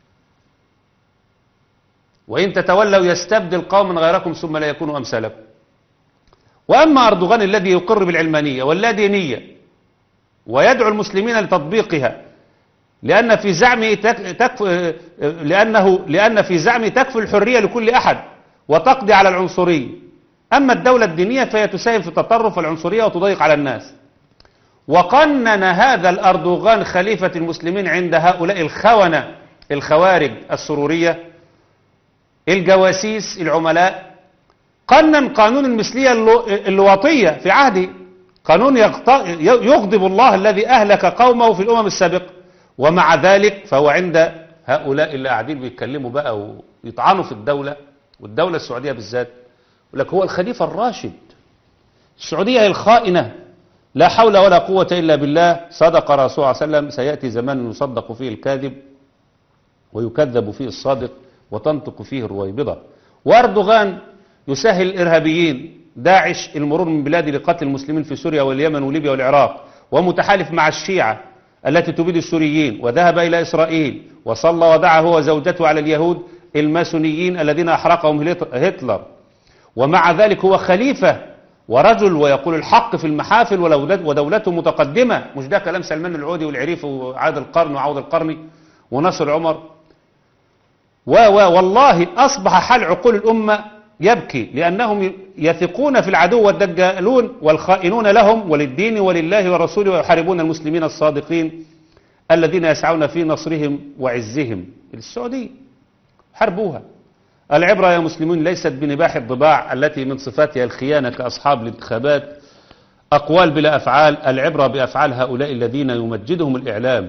وإن تتولوا يستبدل قوما غيركم ثم لا يكونوا أمثالكم وأما أردوغان الذي يقر بالعلمانية واللادينية ويدعو المسلمين لتطبيقها لأن في زعمه تك تكف لأنه لأن في زعمه تكفي الحرية لكل أحد وتقضي على العنصرية أما الدولة الدينية فهي تساهم في التطرف والعنصرية وتضيق على الناس وقنن هذا الأردوغان خليفة المسلمين عند هؤلاء الخونة الخوارج السرورية الجواسيس العملاء قنن قانون المثلية اللو- اللواطية في عهده قانون يغط- يغضب الله الذي أهلك قومه في الأمم السابقة ومع ذلك فهو عند هؤلاء اللي قاعدين بيتكلموا بقى ويطعنوا في الدولة والدولة السعودية بالذات يقول لك هو الخليفة الراشد السعودية هي الخائنة لا حول ولا قوة إلا بالله صدق رسول الله صلى الله عليه وسلم سيأتي زمان يصدق فيه الكاذب ويكذب فيه الصادق وتنطق فيه الرويبضة وأردوغان يسهل الإرهابيين داعش المرور من بلاده لقتل المسلمين في سوريا واليمن وليبيا والعراق ومتحالف مع الشيعة التي تبيد السوريين وذهب إلى إسرائيل وصلى ودعا هو وزوجته على اليهود الماسونيين الذين أحرقهم هتلر ومع ذلك هو خليفة ورجل ويقول الحق في المحافل ولولد- ودولته متقدمة مش ده كلام سلمان العودي والعريف وعاد القرن وعود القرني ونصر عمر و و والله أصبح حال عقول الأمة يبكي لأنهم يثقون في العدو والدجالون والخائنون لهم وللدين ولله ورسوله ويحاربون المسلمين الصادقين الذين يسعون في نصرهم وعزهم السعودية حربوها العبرة يا مسلمون ليست بنباح الضباع التي من صفاتها الخيانة كأصحاب الانتخابات أقوال بلا أفعال العبرة بأفعال هؤلاء الذين يمجدهم الإعلام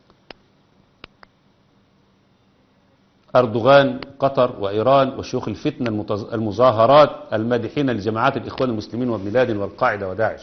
أردوغان قطر وإيران وشيوخ الفتنة المتظ- المظاهرات المادحين لجماعات الإخوان المسلمين وابن لادن والقاعدة وداعش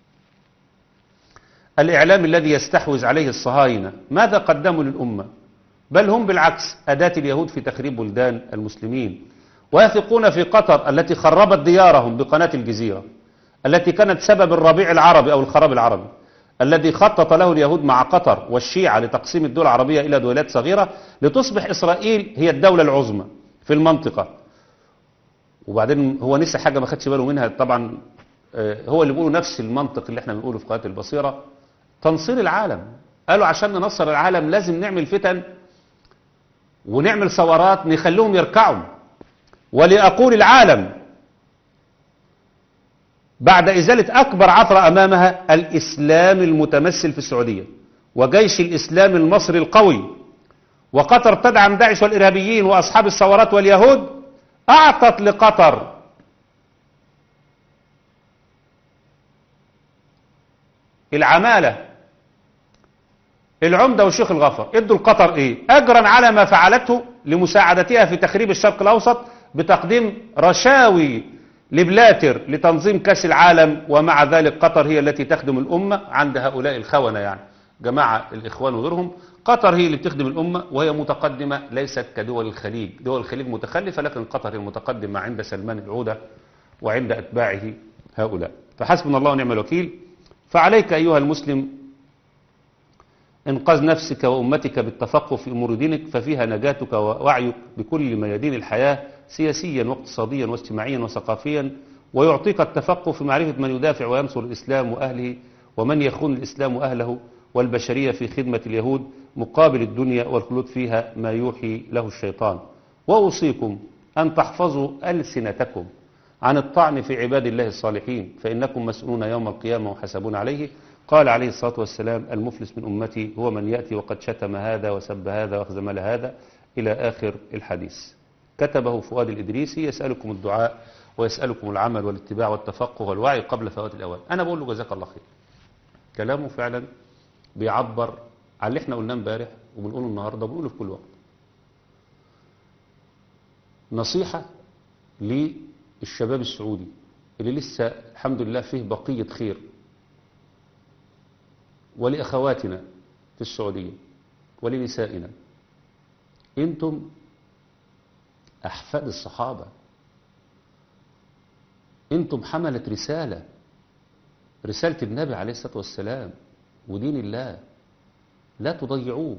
الإعلام الذي يستحوذ عليه الصهاينة ماذا قدموا للأمة بل هم بالعكس أداة اليهود في تخريب بلدان المسلمين ويثقون في قطر التي خربت ديارهم بقناة الجزيرة التي كانت سبب الربيع العربي أو الخراب العربي الذي خطط له اليهود مع قطر والشيعة لتقسيم الدول العربية إلى دولات صغيرة لتصبح إسرائيل هي الدولة العظمى في المنطقة وبعدين هو نسى حاجة ما خدش باله منها طبعا آه، هو اللي بيقولوا نفس المنطق اللي احنا بنقوله في قناة البصيرة تنصير العالم قالوا عشان ننصر العالم لازم نعمل فتن ونعمل ثورات نخليهم يركعوا ولأقول العالم بعد إزالة أكبر عثرة أمامها الإسلام المتمثل في السعودية وجيش الإسلام المصري القوي وقطر تدعم داعش والإرهابيين وأصحاب الثورات واليهود أعطت لقطر العمالة العمدة والشيخ الغفر ادوا القطر ايه اجرا على ما فعلته لمساعدتها في تخريب الشرق الاوسط بتقديم رشاوي لبلاتر لتنظيم كاس العالم ومع ذلك قطر هي التي تخدم الامة عند هؤلاء الخونة يعني جماعة الاخوان وغيرهم قطر هي اللي بتخدم الامة وهي متقدمة ليست كدول الخليج دول الخليج متخلفة لكن قطر هي المتقدمة عند سلمان العودة وعند اتباعه هؤلاء فحسبنا الله ونعم الوكيل فعليك ايها المسلم انقاذ نفسك وأمتك بالتفقه في أمور دينك ففيها نجاتك ووعيك بكل ميادين الحياة سياسيا واقتصاديا واجتماعيا وثقافيا ويعطيك التفقه في معرفة من يدافع وينصر الإسلام وأهله ومن يخون الإسلام وأهله والبشرية في خدمة اليهود مقابل الدنيا والخلود فيها ما يوحي له الشيطان وأوصيكم أن تحفظوا ألسنتكم عن الطعن في عباد الله الصالحين فإنكم مسؤولون يوم القيامة وحسبون عليه قال عليه الصلاة والسلام المفلس من أمتي هو من يأتي وقد شتم هذا وسب هذا وخزمل هذا إلى آخر الحديث كتبه فؤاد الإدريسي يسألكم الدعاء ويسألكم العمل والاتباع والتفقه والوعي قبل فوات الأوان أنا بقول له جزاك الله خير كلامه فعلا بيعبر عن اللي احنا قلناه امبارح وبنقوله النهارده وبنقوله في كل وقت نصيحة للشباب السعودي اللي لسه الحمد لله فيه بقية خير ولأخواتنا في السعودية ولنسائنا انتم أحفاد الصحابة انتم حملة رسالة رسالة النبي عليه الصلاة والسلام ودين الله لا تضيعوه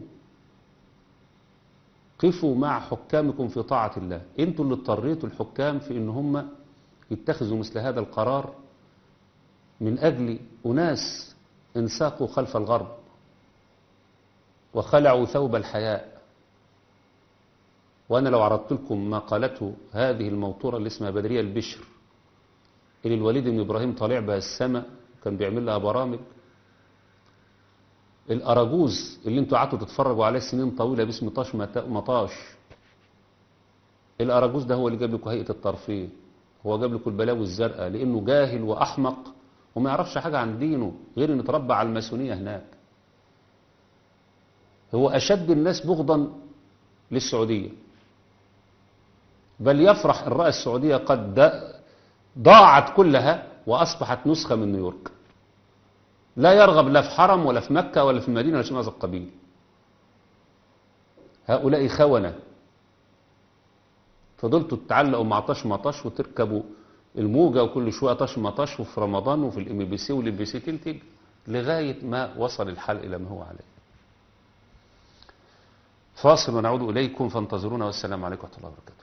قفوا مع حكامكم في طاعة الله انتوا اللي اضطريتوا الحكام في ان هم يتخذوا مثل هذا القرار من اجل اناس انساقوا خلف الغرب وخلعوا ثوب الحياء وانا لو عرضت لكم ما قالته هذه الموتورة اللي اسمها بدرية البشر اللي الوليد بن ابراهيم طالع بها السماء كان بيعمل لها برامج الأراجوز اللي انتوا قعدتوا تتفرجوا عليه سنين طويلة باسم طاش مت- مطاش الأراجوز ده هو اللي جاب لكم هيئة الترفيه هو جاب لكم البلاوي الزرقاء لأنه جاهل وأحمق وما يعرفش حاجة عن دينه غير إنه اتربى على الماسونية هناك هو أشد الناس بغضا للسعودية بل يفرح إن رأى السعودية قد دا- ضاعت كلها وأصبحت نسخة من نيويورك لا يرغب لا في حرم ولا في مكة ولا في المدينة ولا شيء من هذا القبيل هؤلاء خونة فضلتوا تتعلقوا مع طش مطش وتركبوا الموجة وكل شوية طش مطش وفي رمضان وفي الام بي سي والام بي سي تنتج لغاية ما وصل الحال إلى ما هو عليه فاصل ونعود إليكم فانتظرونا والسلام عليكم ورحمة الله وبركاته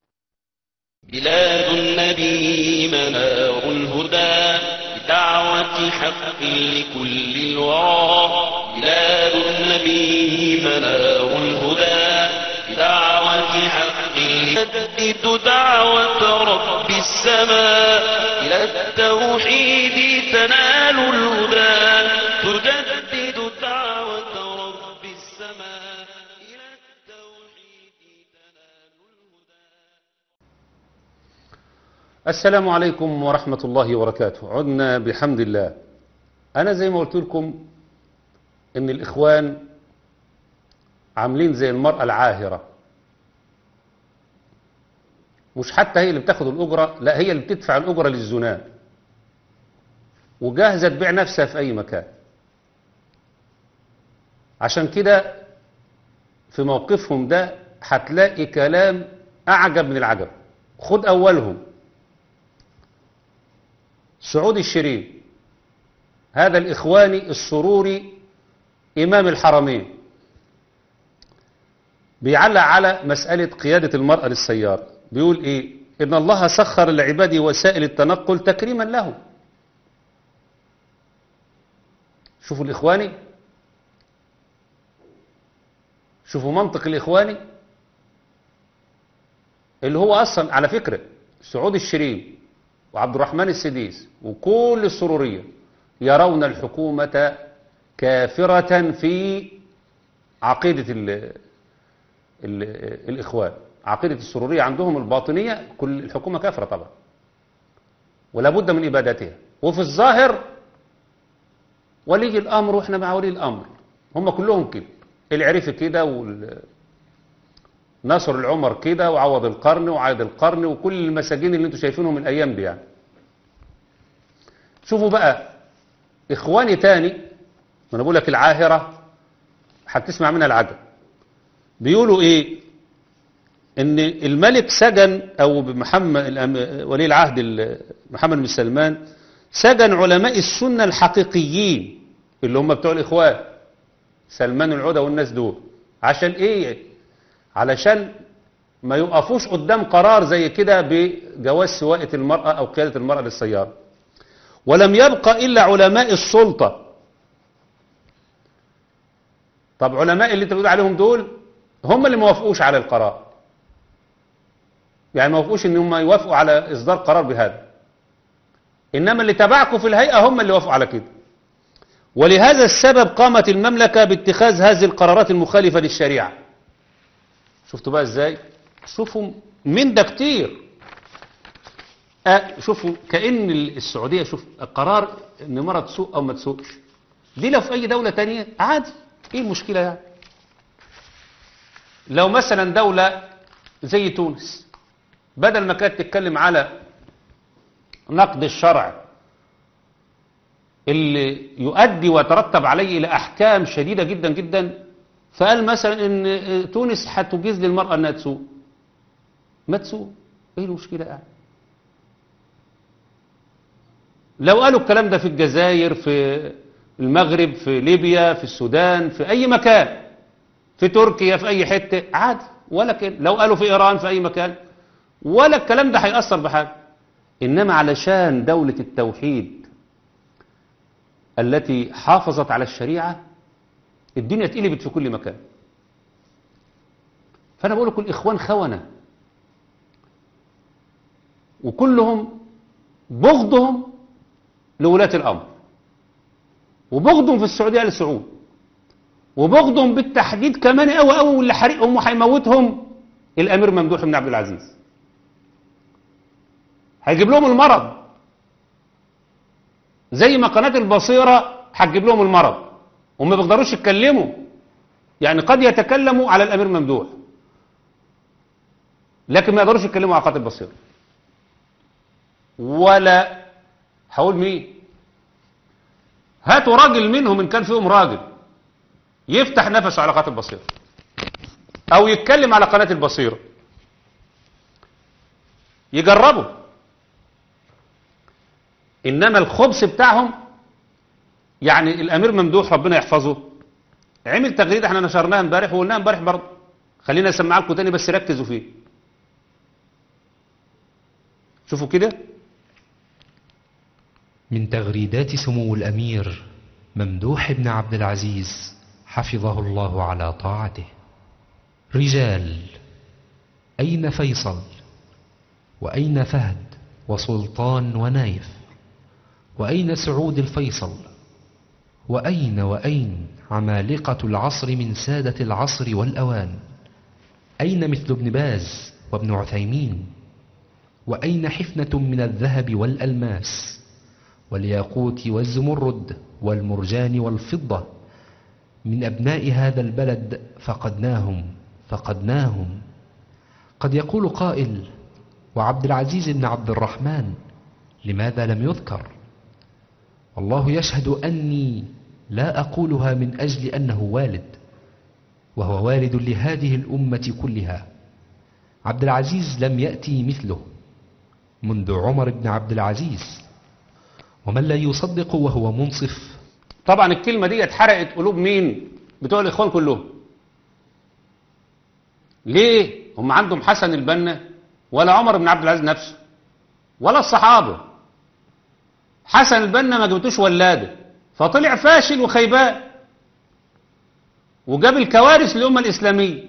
بلاد النبي منار الهدى بدعوة حق لكل الورى بلاد النبي منار الهدى بدعوة حق تجدد دعوة رب السماء إلى التوحيد تنال الهدى تجدد دعوة رب السماء إلى التوحيد تنال الهدى السلام عليكم ورحمة الله وبركاته عدنا بحمد الله أنا زي ما قلت لكم إن الإخوان عاملين زي المرأة العاهرة مش حتى هي اللي بتاخد الأجرة لا هي اللي بتدفع الأجرة للزنا وجاهزة تبيع نفسها في أي مكان عشان كده في موقفهم ده هتلاقي كلام أعجب من العجب خد أولهم سعود الشريف هذا الإخواني السروري إمام الحرمين بيعلق على مسألة قيادة المرأة للسيارة بيقول إيه إن الله سخر لعباده وسائل التنقل تكريما له شوفوا الإخواني شوفوا منطق الإخواني اللي هو أصلا على فكرة سعود الشريف وعبد الرحمن السديس وكل السرورية يرون الحكومة كافرة في عقيدة ال ال الإخوان عقيدة السرورية عندهم الباطنية كل الحكومة كافرة طبعا ولا بد من إبادتها وفي الظاهر ولي الأمر وإحنا مع ولي الأمر هم كلهم كده العريفي كده وال ناصر العمر كده وعوض القرن وعايد القرن وكل المساجين اللي انتوا شايفينهم من الايام دي يعني شوفوا بقى اخواني تاني ما انا بقول لك العاهره هتسمع منها العجب بيقولوا ايه ان الملك سجن او محمد الأم- ولي العهد ال- محمد بن سلمان سجن علماء السنه الحقيقيين اللي هم بتوع الاخوان سلمان العودة والناس دول عشان ايه علشان ما يقفوش قدام قرار زي كده بجواز سواقة المرأة أو قيادة المرأة للسيارة ولم يبقى إلا علماء السلطة طب علماء اللي انت بتقول عليهم دول هم اللي ما وافقوش على القرار يعني ما وافقوش ان هم يوافقوا على اصدار قرار بهذا انما اللي تبعكم في الهيئة هم اللي وافقوا على كده ولهذا السبب قامت المملكة باتخاذ هذه القرارات المخالفة للشريعة شفتوا بقى ازاي شوفوا من ده كتير أه شوفوا كأن السعودية شوف قرار ان مرة تسوق او ما تسوقش دي لو في اي دولة تانية عادي ايه المشكلة يعني لو مثلا دولة زي تونس بدل ما كانت تتكلم على نقد الشرع اللي يؤدي ويترتب عليه الى احكام شديدة جدا جدا فقال مثلا ان تونس هتجيز للمرأة انها تسوق ما تسوق ايه المشكلة يعني لو قالوا الكلام ده في الجزائر في المغرب في ليبيا في السودان في أي مكان في تركيا في أي حتة عادي ولا كده لو قالوا في إيران في أي مكان ولا الكلام ده هيأثر بحاجة إنما علشان دولة التوحيد التي حافظت على الشريعة الدنيا اتقلبت في كل مكان فأنا بقول لكم الإخوان خونة وكلهم بغضهم لولاة الأمر وبغضهم في السعودية لسعود وبغضهم بالتحديد كمان قوي قوي واللي حريقهم وهيموتهم الأمير ممدوح بن عبد العزيز هيجيب لهم المرض زي ما قناة البصيرة هتجيب لهم المرض وما بيقدروش يتكلموا يعني قد يتكلموا على الأمير ممدوح لكن ما يقدروش يتكلموا على قناة البصيرة ولا هقول مين هاتوا راجل منهم ان كان فيهم راجل يفتح نفسه على قناة البصيرة او يتكلم على قناة البصيرة يجربوا انما الخبث بتاعهم يعني الامير ممدوح ربنا يحفظه عمل تغريده احنا نشرناها امبارح وقلناها امبارح برضه خلينا اسمعها لكم تاني بس ركزوا فيه شوفوا كده من تغريدات سمو الأمير ممدوح بن عبد العزيز حفظه الله على طاعته رجال أين فيصل وأين فهد وسلطان ونايف وأين سعود الفيصل وأين وأين عمالقة العصر من سادة العصر والأوان أين مثل ابن باز وابن عثيمين وأين حفنة من الذهب والألماس والياقوت والزمرد والمرجان والفضة من أبناء هذا البلد فقدناهم فقدناهم قد يقول قائل وعبد العزيز بن عبد الرحمن لماذا لم يذكر والله يشهد أني لا أقولها من أجل أنه والد وهو والد لهذه الأمة كلها عبد العزيز لم يأتي مثله منذ عمر بن عبد العزيز ومن لا يصدق وهو منصف طبعا الكلمة دي اتحرقت قلوب مين بتوع الإخوان كلهم ليه هم عندهم حسن البنا ولا عمر بن عبد العزيز نفسه ولا الصحابة حسن البنا ما جبتوش ولادة فطلع فاشل وخيبان وجاب الكوارث للأمة الإسلامية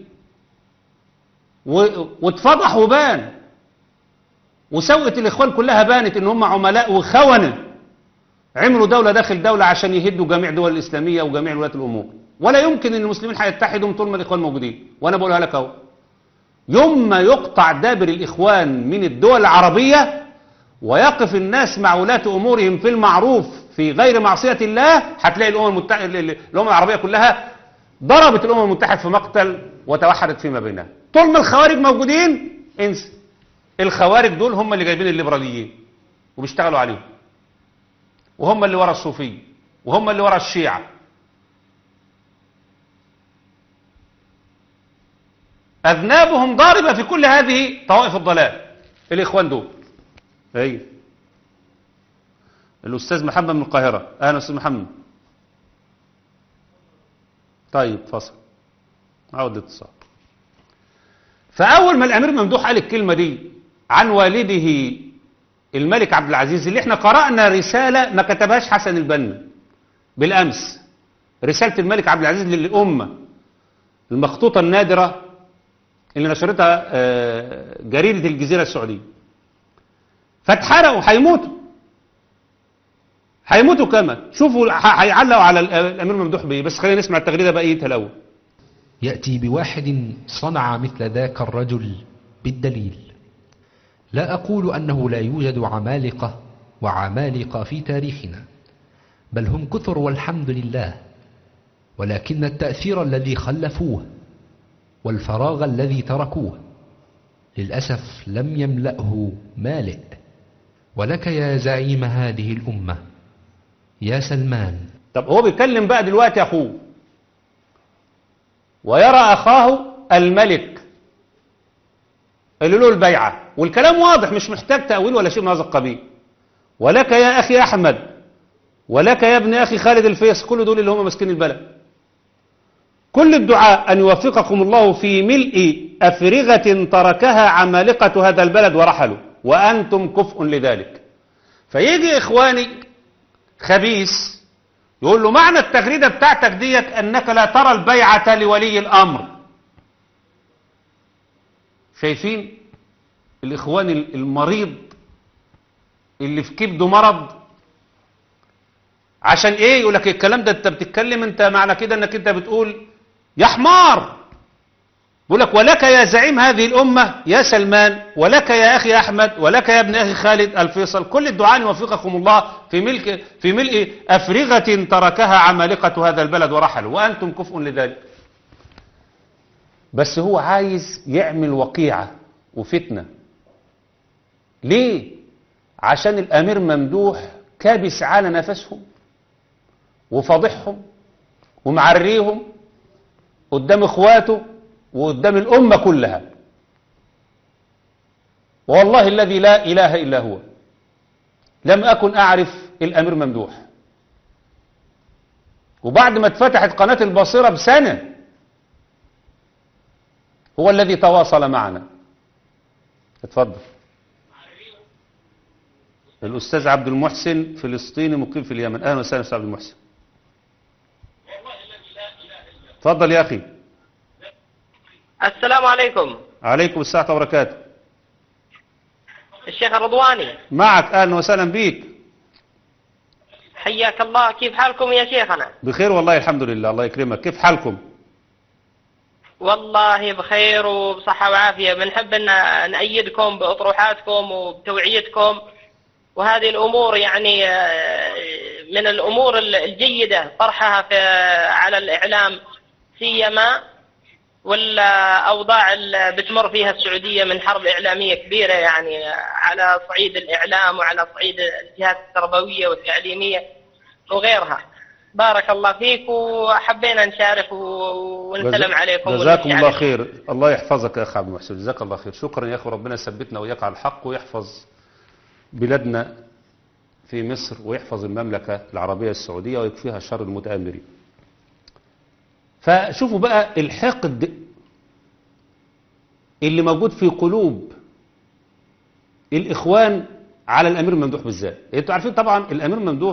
و- واتفضح وبان وسوءة الإخوان كلها بانت إن هم عملاء وخونة عملوا دولة داخل دولة عشان يهدوا جميع دول الإسلامية وجميع ولاة الأمور ولا يمكن إن المسلمين هيتحدوا طول ما الإخوان موجودين وأنا بقولها لك أهو يوم ما يقطع دابر الإخوان من الدول العربية ويقف الناس مع ولاة أمورهم في المعروف في غير معصية الله هتلاقي الأمم المتحدة الأمم العربية كلها ضربت الأمم المتحدة في مقتل وتوحدت فيما بينها طول ما الخوارج موجودين انسى الخوارج دول هم اللي جايبين الليبراليين وبيشتغلوا عليهم وهم اللي ورا الصوفية وهم اللي ورا الشيعة أذنابهم ضاربة في كل هذه طوائف الضلال الإخوان دول أي الأستاذ محمد من القاهرة أهلا أستاذ محمد طيب فصل عود اتصال فأول ما الأمير ممدوح قال الكلمة دي عن والده الملك عبد العزيز اللي احنا قرأنا رسالة ما كتبهاش حسن البنا بالأمس رسالة الملك عبد العزيز للأمة المخطوطة النادرة اللي نشرتها آه، جريدة الجزيرة السعودية فاتحرقوا هيموتوا هيموتوا كمان شوفوا ح- هيعلقوا على ال- الأمير ممدوح بيه بس خلينا نسمع التغريدة بقيتها الأول يأتي بواحد صنع مثل ذاك الرجل بالدليل لا أقول أنه لا يوجد عمالقة وعمالقة في تاريخنا بل هم كثر والحمد لله ولكن التأثير الذي خلفوه والفراغ الذي تركوه للأسف لم يملأه مالئ ولك يا زعيم هذه الأمة يا سلمان طب هو بيتكلم بقى دلوقتي أخوه ويرى أخاه الملك اللي له البيعة والكلام واضح مش محتاج تأويل ولا شيء من هذا القبيل ولك يا أخي أحمد ولك يا ابن أخي خالد الفيصل كل دول اللي هم ماسكين البلد كل الدعاء أن يوفقكم الله في ملء أفرغة تركها عمالقة هذا البلد ورحلوا وأنتم كفء لذلك فيجي إخواني خبيث يقول له معنى التغريدة بتاعتك ديت أنك لا ترى البيعة لولي الأمر شايفين الإخوان المريض اللي في كبده مرض عشان ايه يقول لك الكلام ده انت بتتكلم انت معنى كده انك انت بتقول يا حمار يقول لك ولك يا زعيم هذه الأمة يا سلمان ولك يا أخي أحمد ولك يا ابن أخي خالد الفيصل كل الدعاء يوفقكم الله في ملك في ملء أفرغة تركها عمالقة هذا البلد ورحلوا وأنتم كفء لذلك بس هو عايز يعمل وقيعة وفتنة ليه عشان الأمير ممدوح كابس على نفسهم وفاضحهم ومعريهم قدام اخواته وقدام الأمة كلها والله الذي لا إله إلا هو لم أكن أعرف الأمير ممدوح وبعد ما اتفتحت قناة البصيرة بسنة هو الذي تواصل معنا اتفضل الأستاذ عبد المحسن فلسطيني مقيم في اليمن أهلا وسهلا أستاذ عبد المحسن اتفضل يا أخي السلام عليكم عليكم الساعة وبركاته الشيخ الرضواني معك أهلا وسهلا بيك حياك الله كيف حالكم يا شيخنا بخير والله الحمد لله الله يكرمك كيف حالكم والله بخير وبصحة وعافية بنحب أن نأيدكم بأطروحاتكم وبتوعيتكم وهذه الأمور يعني آه، من الأمور الجيدة طرحها في على الإعلام سيما والأوضاع اللي بتمر فيها السعودية من حرب إعلامية كبيرة يعني على صعيد الإعلام وعلى صعيد الجهات التربوية والتعليمية وغيرها بارك الله فيك وحبينا نشارك و- ونسلم عليكم جزاكم ونمشي الله عليكم. خير الله يحفظك يا أخ عبد المحسن جزاك الله خير شكرا يا أخي ربنا يثبتنا وإياك على الحق ويحفظ بلادنا في مصر ويحفظ المملكة العربية السعودية ويكفيها شر المتآمرين فشوفوا بقى الحقد اللي موجود في قلوب الإخوان على الأمير ممدوح بالذات انتوا عارفين طبعا الأمير ممدوح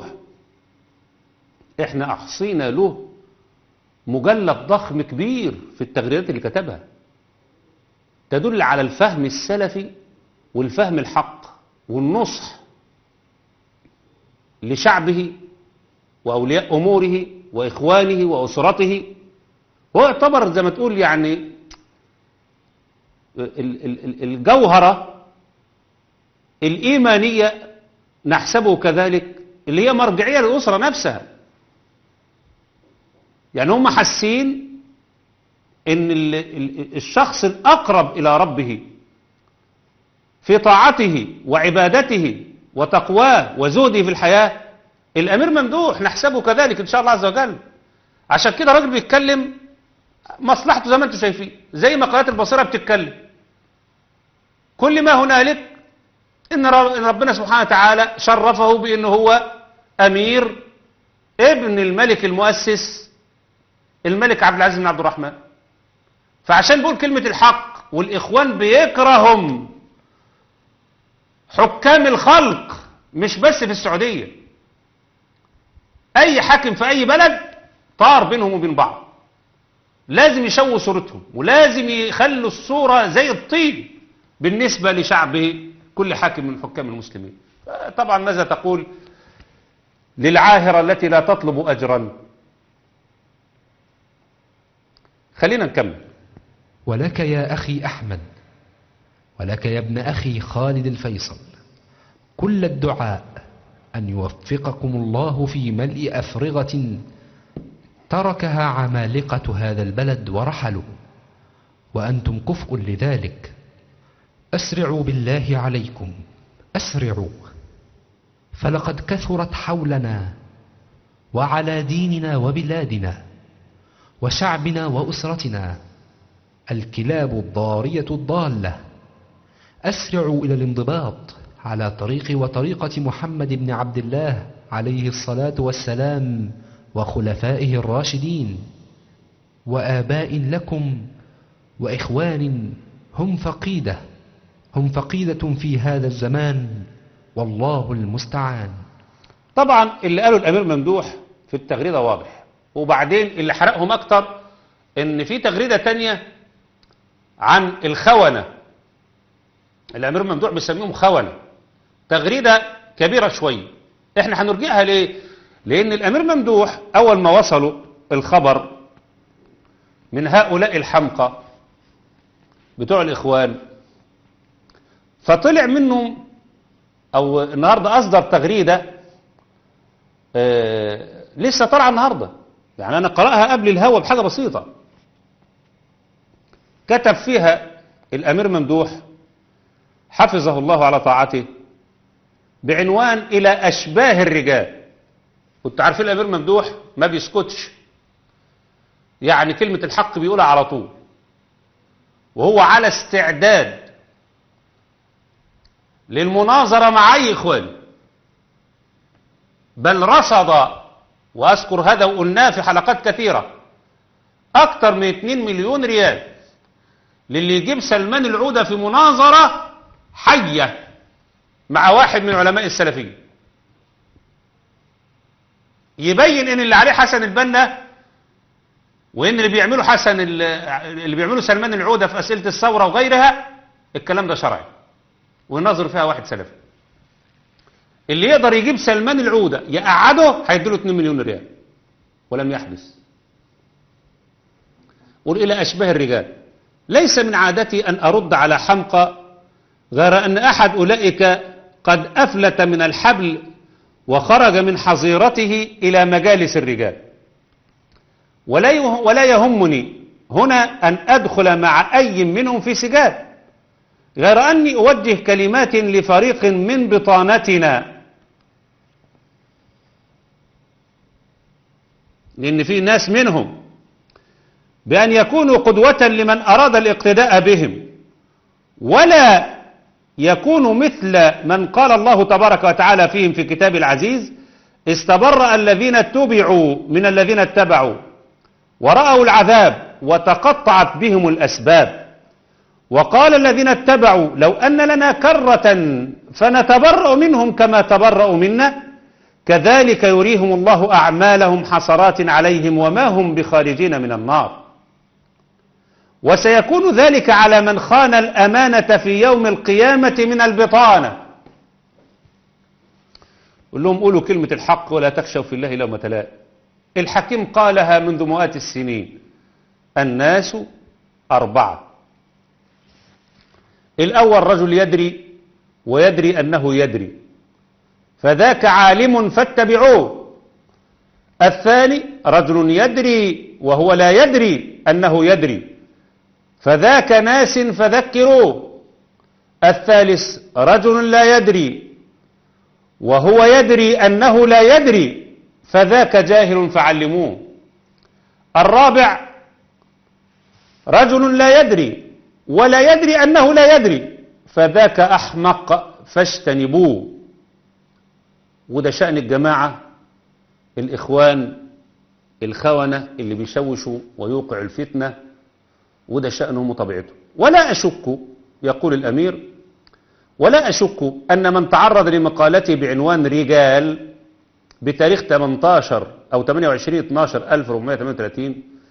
احنا أحصينا له مجلد ضخم كبير في التغريدات اللي كتبها تدل على الفهم السلفي والفهم الحق والنصح لشعبه وأولياء أموره وإخوانه وأسرته هو يعتبر زي ما تقول يعني ال- ال- ال- الجوهرة الإيمانية نحسبه كذلك اللي هي مرجعية للأسرة نفسها يعني هم حاسين ان ال- ال- الشخص الأقرب إلى ربه في طاعته وعبادته وتقواه وزهده في الحياة الأمير ممدوح نحسبه كذلك إن شاء الله عز وجل عشان كده راجل بيتكلم مصلحته زي ما انتم شايفين زي ما قناة البصيرة بتتكلم كل ما هنالك إن رب- إن ربنا سبحانه وتعالى شرفه بأن هو أمير ابن الملك المؤسس الملك عبد العزيز بن عبد الرحمن فعشان بقول كلمة الحق والإخوان بيكرهم حكام الخلق مش بس في السعودية أي حاكم في أي بلد طار بينهم وبين بعض لازم يشوه صورتهم ولازم يخلوا الصورة زي الطين بالنسبة لشعبه كل حاكم من حكام المسلمين طبعا ماذا تقول للعاهرة التي لا تطلب أجرا خلينا نكمل ولك يا أخي أحمد ولك يا ابن أخي خالد الفيصل كل الدعاء أن يوفقكم الله في ملء أفرغة تركها عمالقة هذا البلد ورحلوا وأنتم كفء لذلك أسرعوا بالله عليكم أسرعوا فلقد كثرت حولنا وعلى ديننا وبلادنا وشعبنا وأسرتنا الكلاب الضارية الضالة أسرعوا إلى الانضباط على طريق وطريقة محمد بن عبد الله عليه الصلاة والسلام وخلفائه الراشدين وآباء لكم وإخوان هم فقيدة هم فقيدة في هذا الزمان والله المستعان طبعا اللي قاله الامير ممدوح في التغريده واضح وبعدين اللي حرقهم اكتر ان في تغريده تانية عن الخونه الامير ممدوح بيسميهم خونه تغريده كبيره شويه احنا هنرجعها ليه لان الامير ممدوح اول ما وصلوا الخبر من هؤلاء الحمقى بتوع الاخوان فطلع منهم او النهارده اصدر تغريده آه لسه طالعه النهارده يعني انا قراها قبل الهوا بحاجه بسيطه كتب فيها الامير ممدوح حفظه الله على طاعته بعنوان الى اشباه الرجال كنت عارفين الامير ممدوح ما بيسكتش يعني كلمه الحق بيقولها على طول وهو على استعداد للمناظره مع اي اخوان بل رصد واذكر هذا وقلناه في حلقات كثيره اكثر من 2 مليون ريال للي يجيب سلمان العوده في مناظره حيه مع واحد من علماء السلفيه يبين ان اللي عليه حسن البنا وان اللي بيعمله حسن اللي بيعمله سلمان العوده في اسئله الثوره وغيرها الكلام ده شرعي ويناظر فيها واحد سلفي اللي يقدر يجيب سلمان العودة يقعده هيديله 2 مليون ريال ولم يحدث قل إلى أشباه الرجال ليس من عادتي أن أرد على حمقى غير أن أحد أولئك قد أفلت من الحبل وخرج من حظيرته إلى مجالس الرجال ولا ولا يهمني هنا أن أدخل مع أي منهم في سجال غير أني أوجه كلمات لفريق من بطانتنا لأن في ناس منهم بأن يكونوا قدوة لمن أراد الاقتداء بهم ولا يكونوا مثل من قال الله تبارك وتعالى فيهم في كتاب العزيز استبرأ الذين اتبعوا من الذين اتبعوا ورأوا العذاب وتقطعت بهم الأسباب وقال الذين اتبعوا لو أن لنا كرة فنتبرأ منهم كما تبرأوا منا كذلك يريهم الله أعمالهم حسرات عليهم وما هم بخارجين من النار وسيكون ذلك على من خان الأمانة في يوم القيامة من البطانة قل لهم قولوا كلمة الحق ولا تخشوا في الله لومة لائم الحكيم قالها منذ مئات السنين الناس أربعة الأول رجل يدري ويدري أنه يدري فذاك عالم فاتبعوه الثاني رجل يدري وهو لا يدري أنه يدري فذاك ناس فذكروه الثالث رجل لا يدري وهو يدري أنه لا يدري فذاك جاهل فعلموه الرابع رجل لا يدري ولا يدري أنه لا يدري فذاك أحمق فاجتنبوه وده شأن الجماعة الإخوان الخونة اللي بيشوشوا ويوقع الفتنة وده شأنهم وطبيعته ولا أشك يقول الأمير ولا أشك أن من تعرض لمقالتي بعنوان رجال بتاريخ 18 أو 28 12 1438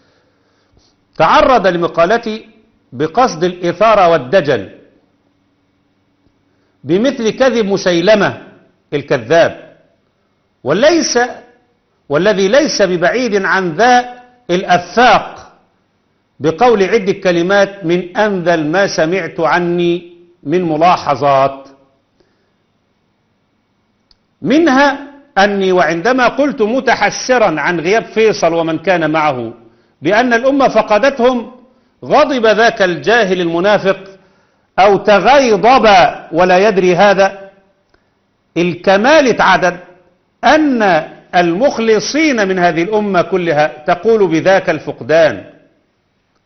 تعرض لمقالتي بقصد الإثارة والدجل بمثل كذب مسيلمة الكذاب وليس والذي ليس ببعيد عن ذا الأفاق بقول عدة كلمات من أنذل ما سمعت عني من ملاحظات منها أني وعندما قلت متحسرا عن غياب فيصل ومن كان معه بأن الأمة فقدتهم غضب ذاك الجاهل المنافق أو تغيضب ولا يدري هذا الكمال عدد أن المخلصين من هذه الأمة كلها تقول بذاك الفقدان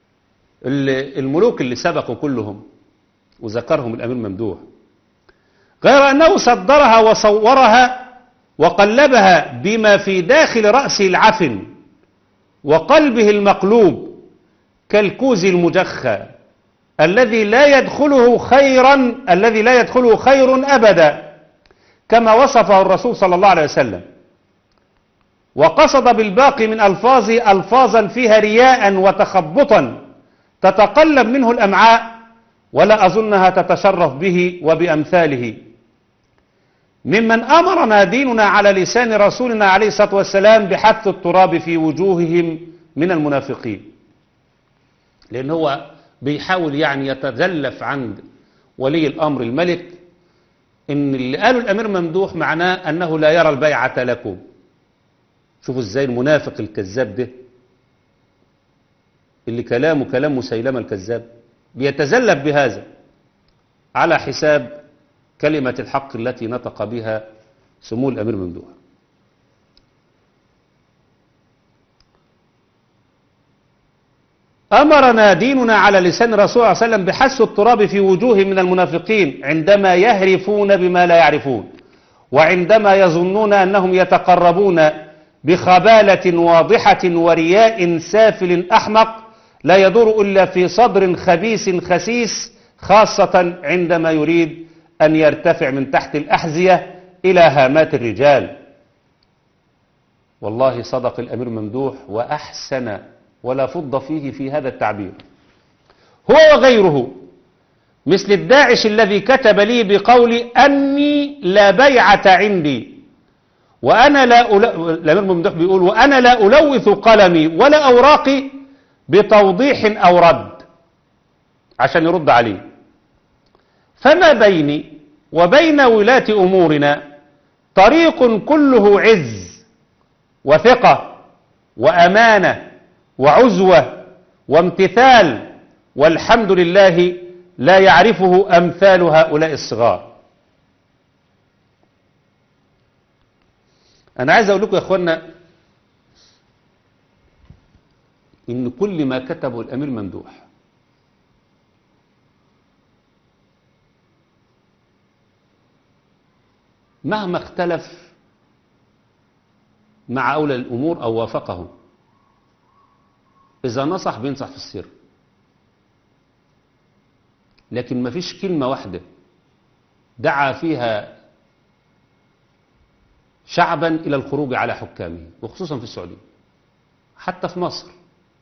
الملوك اللي سبقوا كلهم وذكرهم الأمير ممدوح غير أنه صدرها وصورها وقلبها بما في داخل رأسه العفن وقلبه المقلوب كالكوز المجخى الذي لا يدخله خيرا الذي لا يدخله خير أبدا كما وصفه الرسول صلى الله عليه وسلم وقصد بالباقي من ألفاظ ألفاظا فيها رياء وتخبطا تتقلب منه الأمعاء ولا أظنها تتشرف به وبأمثاله ممن أمرنا ديننا على لسان رسولنا عليه الصلاة والسلام بحث التراب في وجوههم من المنافقين لأن هو بيحاول يعني يتزلف عند ولي الأمر الملك إن اللي قاله الأمير ممدوح معناه أنه لا يرى البيعة لكم شوفوا ازاي المنافق الكذاب ده اللي كلامه كلام مسيلمة الكذاب بيتزلف بهذا على حساب كلمة الحق التي نطق بها سمو الأمير ممدوح أمرنا ديننا على لسان الرسول صلى الله عليه وسلم بحث التراب في وجوه من المنافقين عندما يهرفون بما لا يعرفون وعندما يظنون أنهم يتقربون بخبالة واضحة ورياء سافل أحمق لا يدور إلا في صدر خبيث خسيس خاصة عندما يريد أن يرتفع من تحت الأحذية إلى هامات الرجال والله صدق الأمير ممدوح وأحسن ولا فض فيه في هذا التعبير هو وغيره مثل الداعش الذي كتب لي بقول أني لا بيعة عندي وأنا لا أل... الأمير ممدوح بيقول وأنا لا ألوث قلمي ولا أوراقي بتوضيح أو رد عشان يرد عليه فما بيني وبين ولاة أمورنا طريق كله عز وثقة وأمانة وعزوة وامتثال والحمد لله لا يعرفه أمثال هؤلاء الصغار أنا عايز أقول لكم يا أخوانا إن كل ما كتبه الأمير ممدوح مهما اختلف مع أولى الأمور أو وافقهم إذا نصح بينصح في السر لكن ما فيش كلمة واحدة دعا فيها شعبا إلى الخروج على حكامه وخصوصا في السعودية حتى في مصر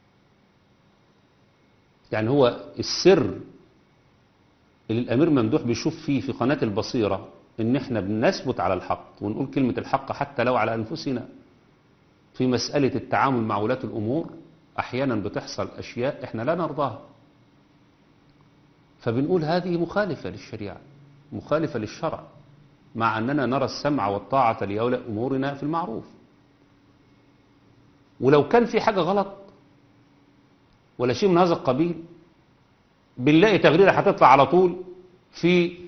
يعني هو السر اللي الأمير ممدوح بيشوف فيه في قناة البصيرة إن إحنا بنثبت على الحق ونقول كلمة الحق حتى لو على أنفسنا في مسألة التعامل مع ولاة الأمور أحيانا بتحصل أشياء إحنا لا نرضاها فبنقول هذه مخالفة للشريعة مخالفة للشرع مع أننا نرى السمع والطاعة لأولى أمورنا في المعروف ولو كان في حاجة غلط ولا شيء من هذا القبيل بنلاقي تغريدة هتطلع على طول في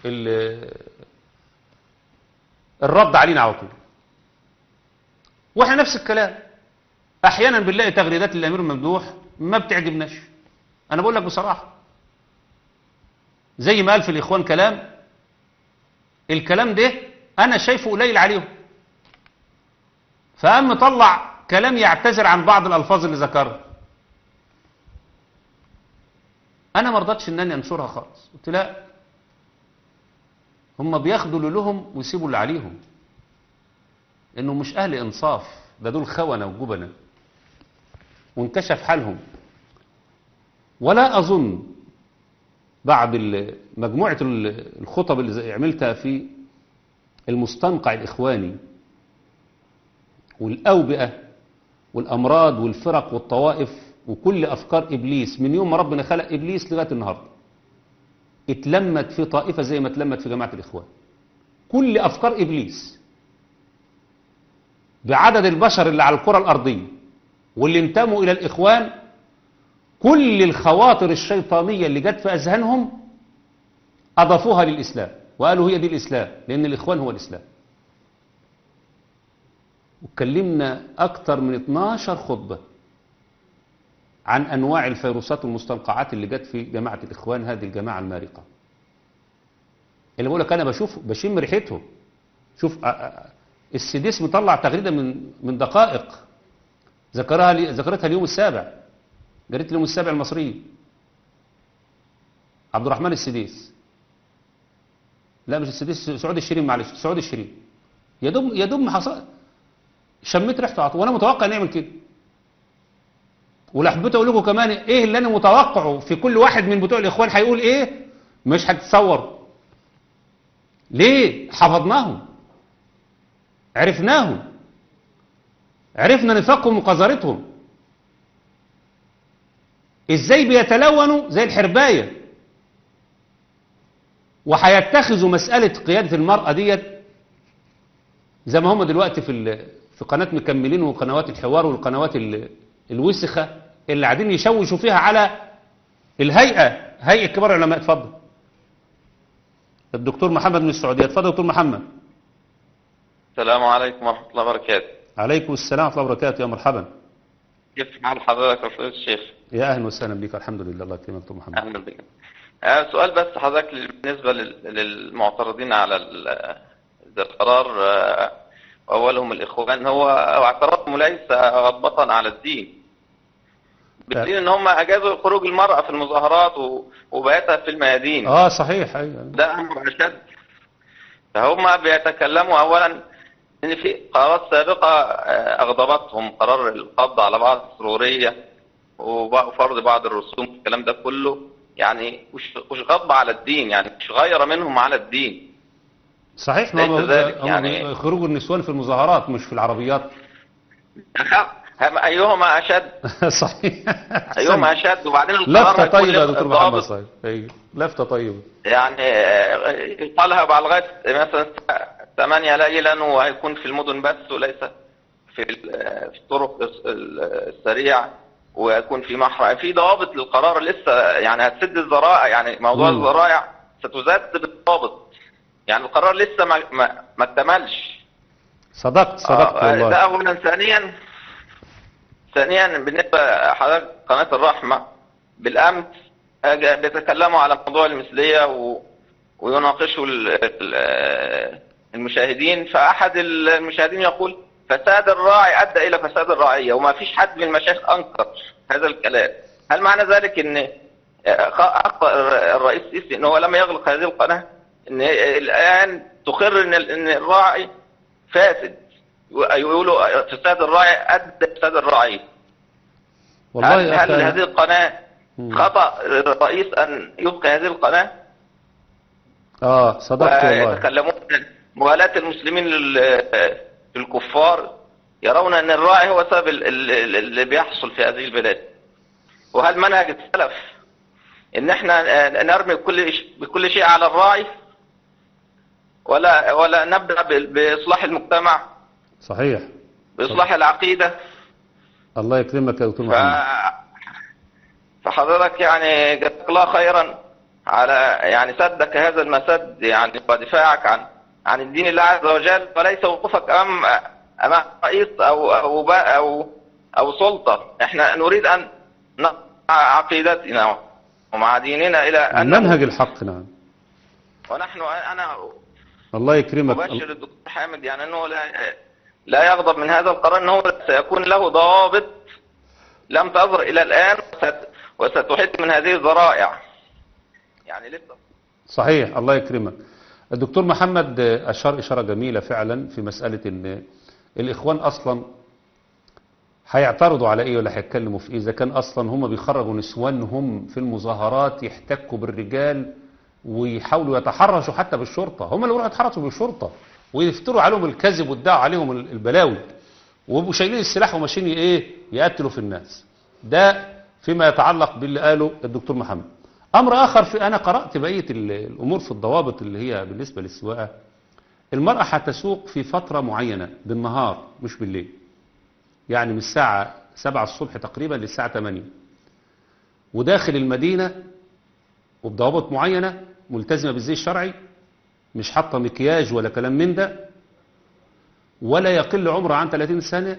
الرد علينا على طول واحنا نفس الكلام احيانا بنلاقي تغريدات الامير ممدوح ما بتعجبناش انا بقول لك بصراحه زي ما قال في الاخوان كلام الكلام ده انا شايفه قليل عليهم فقام مطلع كلام يعتذر عن بعض الالفاظ اللي ذكرها انا ما رضتش انني انشرها خالص قلت لا هم بياخدوا اللي لهم ويسيبوا اللي عليهم انه مش اهل انصاف ده دول خونة وجبنة وانكشف حالهم ولا اظن بعد مجموعة الخطب اللي عملتها في المستنقع الاخواني والاوبئة والامراض والفرق والطوائف وكل افكار ابليس من يوم ما ربنا خلق ابليس لغاية النهاردة اتلمت في طائفة زي ما اتلمت في جماعة الاخوان كل افكار ابليس بعدد البشر اللي على الكرة الأرضية واللي انتموا إلى الإخوان كل الخواطر الشيطانية اللي جت في أذهانهم أضافوها للإسلام وقالوا هي دي الإسلام لأن الإخوان هو الإسلام واتكلمنا أكتر من 12 خطبة عن أنواع الفيروسات والمستنقعات اللي جت في جماعة الإخوان هذه الجماعة المارقة اللي بقول لك انا بشوف بشم ريحتهم شوف آه، آه، السديس مطلع تغريده من من دقائق ذكرها لي ذكرتها اليوم السابع جريده اليوم السابع المصريه عبد الرحمن السديس لا مش السديس سعود الشريف معلش سعود الشريف يا دوب يا دوب ما حصل شميت ريحته على طول وانا متوقع نعمل كده ولحبيت اقول لكم كمان ايه اللي انا متوقعه في كل واحد من بتوع الاخوان هيقول ايه مش هتتصور ليه حفظناهم عرفناهم عرفنا نفاقهم وقذارتهم ازاي بيتلونوا زي الحربايه وهيتخذوا مساله قياده المراه ديت زي ما هم دلوقتي في ال- في قناه مكملين وقنوات الحوار والقنوات ال- الوسخه اللي قاعدين يشوشوا فيها على الهيئه هيئه كبار العلماء اتفضل الدكتور محمد من السعوديه اتفضل دكتور محمد السلام عليكم ورحمة الله وبركاته عليكم السلام ورحمه الله وبركاته يا مرحبا كيف حال حضرتك يا فضيلة الشيخ يا اهلا وسهلا بك الحمد لله الله يكرمك دكتور محمد أهلا بك آه، سؤال بس حضرتك بالنسبة لل- للمعترضين على ال- ذا القرار آه، وأولهم الإخوان هو هو اعتراضهم ليس غضبة على الدين بدليل ان هم اجازوا خروج المرأة في المظاهرات و- وبياتها في الميادين اه صحيح ايوه ده امر اشد فهم بيتكلموا اولا ان في قرارات سابقه آه، اغضبتهم قرار القبض على بعض السروريه وب- وفرض بعض الرسوم الكلام ده كله يعني مش مش غضب على الدين يعني مش غير منهم على الدين صحيح ما هم ليس ذلك هم يعني- خروج النسوان في المظاهرات مش في العربيات هم- ايهما اشد صحيح ايهما اشد وبعدين القرار لفتة هيكون طيبة يا له دكتور محمد ضابط صحيح أيوة. لفتة طيبة يعني آه، يقالها بعد لغايه مثلا ثمانية ليلا وهيكون في المدن بس وليس في ال- آه، في الطرق الس- ال- السريعة ويكون في محرم في ضوابط للقرار لسه يعني هتسد الذرائع يعني موضوع مم. الذرائع ستزاد بالضابط يعني القرار لسه ما ما, ما اكتملش صدقت صدقت آه، ده والله اولا ثانيا ثانيا بالنسبه لحضرتك قناه الرحمه بالامس أجا- بيتكلموا على موضوع المثليه و... ويناقشوا ال... ال- المشاهدين فاحد المشاهدين يقول فساد الراعي ادى الى فساد الرعيه وما فيش حد من المشايخ انكر هذا الكلام هل معنى ذلك ان خ- اخطا الرئيس السيسي ان هو لم يغلق هذه القناه ان الان تقر ان ال- ان الراعي فاسد يقولوا فساد الراعي ادى فساد الرعيه والله هل, يا هل أخي هذه القناه مم. خطا الرئيس ان يبقي هذه القناه اه صدقت والله ويتكلمون عن موالاة المسلمين لل- للكفار يرون ان الراعي هو سبب ال- ال- اللي بيحصل في هذه البلاد وهل منهج السلف ان احنا نرمي بكل ش- بكل شيء على الراعي ولا ولا نبدا ب- باصلاح المجتمع صحيح باصلاح العقيده الله يكرمك يا دكتور ف... محمد فحضرتك يعني جزاك الله خيرا على يعني سدك هذا المسد يعني ودفاعك عن عن الدين الله عز وجل وليس وقوفك امام امام رئيس او او با- او او سلطه احنا نريد ان نقع عقيدتنا ومع ديننا الى ان منهج الحق نعم ونحن انا الله يكرمك أبشر الدكتور حامد يعني أنه لا, لا يغضب من هذا القرار أنه سيكون له ضوابط لم تظهر إلى الآن وست- وستحد من هذه الذرائع يعني لسه صحيح الله يكرمك الدكتور محمد أشار إشارة جميلة فعلا في مسألة إن الإخوان أصلا هيعترضوا على إيه ولا هيتكلموا في إيه إذا كان أصلا هم بيخرجوا نسوانهم في المظاهرات يحتكوا بالرجال ويحاولوا يتحرشوا حتى بالشرطة هم اللي يروحوا يتحرشوا بالشرطة ويفتروا عليهم الكذب ويدعوا عليهم البلاوي ويبقوا شايلين السلاح وماشيين ايه يقتلوا في الناس ده فيما يتعلق باللي قاله الدكتور محمد امر اخر في انا قرات بقيه ال- الامور في الضوابط اللي هي بالنسبه للسواقه المراه هتسوق في فتره معينه بالنهار مش بالليل يعني من الساعه 7 الصبح تقريبا للساعه 8 وداخل المدينه وبضوابط معينه ملتزمه بالزي الشرعي مش حاطه مكياج ولا كلام من ده ولا يقل عمرها عن 30 سنة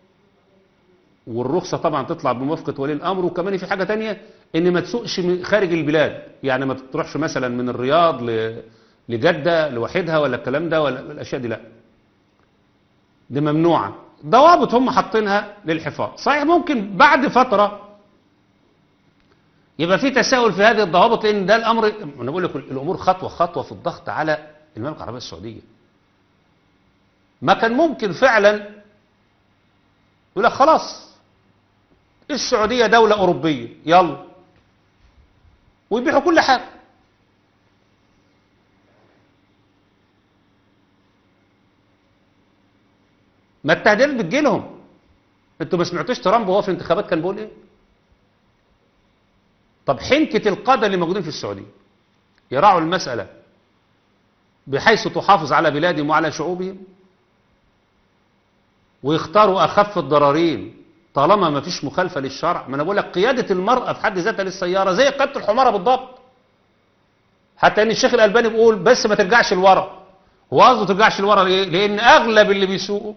والرخصة طبعا تطلع بموافقة ولي الأمر وكمان في حاجة تانية إن ما تسوقش من خارج البلاد يعني ما تروحش مثلا من الرياض ل- لجدة لوحدها ولا الكلام ده ولا الأشياء دي لا دي ممنوعة ضوابط هم حاطينها للحفاظ صحيح ممكن بعد فترة يبقى في تساؤل في هذه الضوابط لأن ده الأمر أنا بقول لك الأمور خطوة خطوة في الضغط على المملكة العربية السعودية ما كان ممكن فعلا يقول لك خلاص السعودية دولة أوروبية يلا ويبيعوا كل حاجة ما التهديدات بتجيلهم انتوا ما سمعتوش ترامب وهو في الانتخابات كان بيقول ايه طب حنكة القادة اللي موجودين في السعودية يراعوا المسألة بحيث تحافظ على بلادهم وعلى شعوبهم ويختاروا أخف الضررين طالما ما فيش مخالفة للشرع ما أنا بقول لك قيادة المرأة في حد ذاتها للسيارة زي قيادة الحمارة بالضبط حتى ان الشيخ الألباني بيقول بس ما ترجعش لورا هو قصده ترجعش لورا ليه؟ لأن أغلب اللي بيسوقوا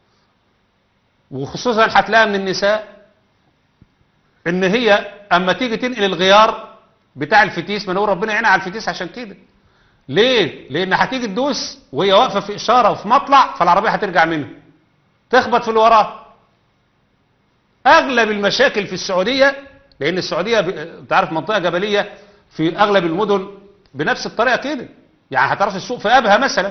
وخصوصا هتلاقيها من النساء ان هي اما تيجي تنقل الغيار بتاع الفتيس ما نقول ربنا يعينها على الفتيس عشان كده ليه لان هتيجي تدوس وهي واقفه في اشاره وفي مطلع فالعربيه هترجع منها تخبط في اللي وراها اغلب المشاكل في السعوديه لان السعوديه ب- انت عارف منطقه جبليه في اغلب المدن بنفس الطريقه كده يعني هتعرف السوق في ابها مثلا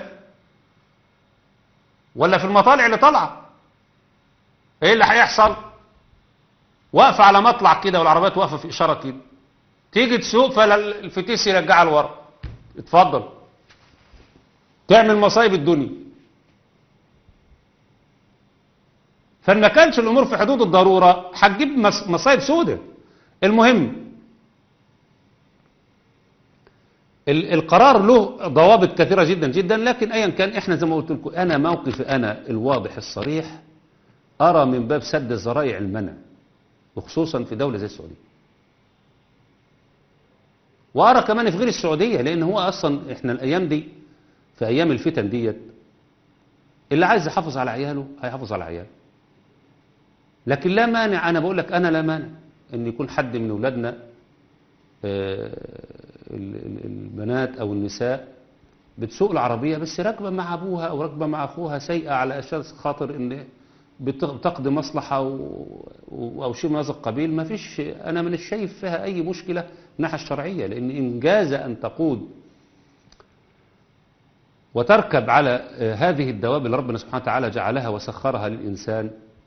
ولا في المطالع اللي طالعه ايه اللي هيحصل واقفه على مطلع كده والعربيات واقفه في اشاره كده تيجي تسوق فالفتيس يرجعها لورا اتفضل تعمل مصايب الدنيا فما كانش الامور في حدود الضروره هتجيب مص- مصايب سودة المهم ال- القرار له ضوابط كثيره جدا جدا لكن ايا كان احنا زي ما قلت لكم انا موقفي انا الواضح الصريح أرى من باب سد ذرائع المنع وخصوصا في دولة زي السعودية وأرى كمان في غير السعودية لأن هو أصلا إحنا الأيام دي في أيام الفتن ديت اللي عايز يحافظ على عياله هيحافظ على عياله لكن لا مانع أنا بقول لك أنا لا مانع أن يكون حد من أولادنا آه، ال- ال- البنات أو النساء بتسوق العربية بس راكبة مع أبوها أو راكبة مع أخوها سيئة على أساس خاطر إن بت- بتقضي مصلحة و- و- أو شيء من هذا القبيل ما فيش أنا من شايف فيها أي مشكلة من الناحية الشرعية لأن إن جاز أن تقود وتركب على آه، هذه الدواب اللي ربنا سبحانه وتعالى جعلها وسخرها للإنسان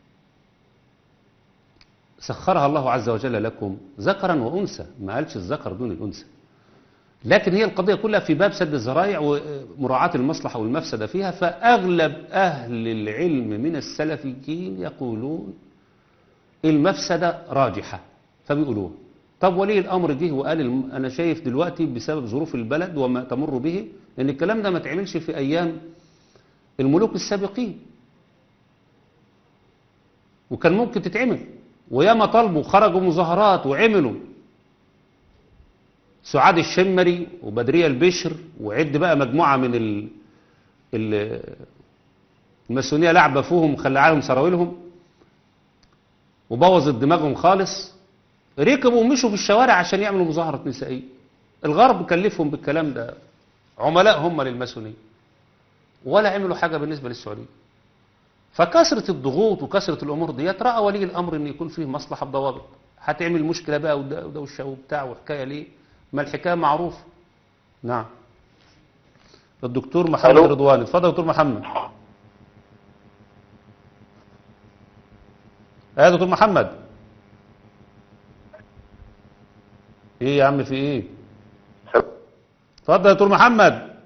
سخرها الله عز وجل لكم ذكرا وأنثى ما قالش الذكر دون الأنثى لكن هي القضية كلها في باب سد الذرائع ومراعاة المصلحة والمفسدة فيها فأغلب أهل العلم من السلفيين يقولون المفسدة راجحة فبيقولوها طب ولي الأمر جه وقال الم- أنا شايف دلوقتي بسبب ظروف البلد وما تمر به لأن الكلام ده ما تعملش في أيام الملوك السابقين وكان ممكن تتعمل وياما طلبوا خرجوا مظاهرات وعملوا سعاد الشمري وبدرية البشر وعد بقى مجموعة من ال... ال... الماسونية لعبة فيهم وخلى عليهم سراويلهم وبوظت دماغهم خالص ركبوا ومشوا في الشوارع عشان يعملوا مظاهرة نسائية الغرب كلفهم بالكلام ده عملاء هم للماسونية ولا عملوا حاجة بالنسبة للسعودية فكثرة الضغوط وكثرة الأمور ديت رأى ولي الأمر إن يكون فيه مصلحة بضوابط هتعمل مشكلة بقى وده وده والشو بتاع وحكاية ليه ما الحكاية معروفة نعم الدكتور محمد ألو. رضوان اتفضل يا دكتور محمد يا دكتور محمد ايه يا عم في ايه اتفضل يا دكتور محمد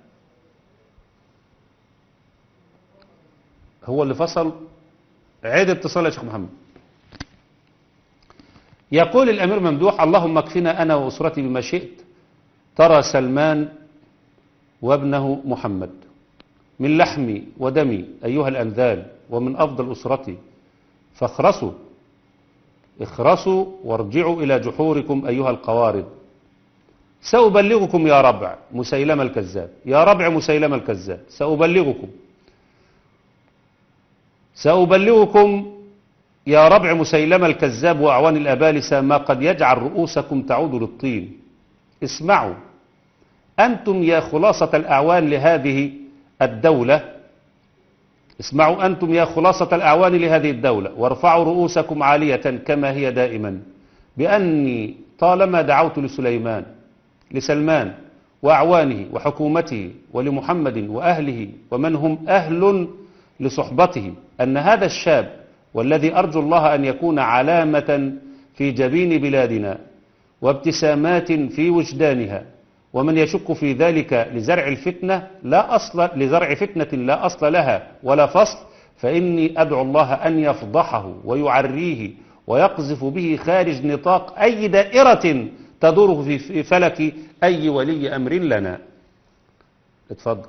هو اللي فصل عيد اتصال يا شيخ محمد يقول الأمير ممدوح اللهم اكفنا أنا وأسرتي بما شئت ترى سلمان وابنه محمد من لحمي ودمي أيها الأنذال ومن أفضل أسرتي فاخرسوا اخرسوا وارجعوا إلى جحوركم أيها القوارض سأبلغكم يا ربع مسيلمة الكذاب يا ربع مسيلمة الكذاب سأبلغكم سأبلغكم يا ربع مسيلمة الكذاب وأعوان الأبالسة ما قد يجعل رؤوسكم تعود للطين اسمعوا أنتم يا خلاصة الأعوان لهذه الدولة اسمعوا أنتم يا خلاصة الأعوان لهذه الدولة وارفعوا رؤوسكم عالية كما هي دائما بأني طالما دعوت لسليمان لسلمان وأعوانه وحكومته ولمحمد وأهله ومن هم أهل لصحبته أن هذا الشاب والذي أرجو الله أن يكون علامة في جبين بلادنا وابتسامات في وجدانها ومن يشك في ذلك لزرع الفتنة لا أصل لزرع فتنة لا أصل لها ولا فصل فإني أدعو الله أن يفضحه ويعريه ويقذف به خارج نطاق أي دائرة تدور في- في فلك أي ولي أمر لنا اتفضل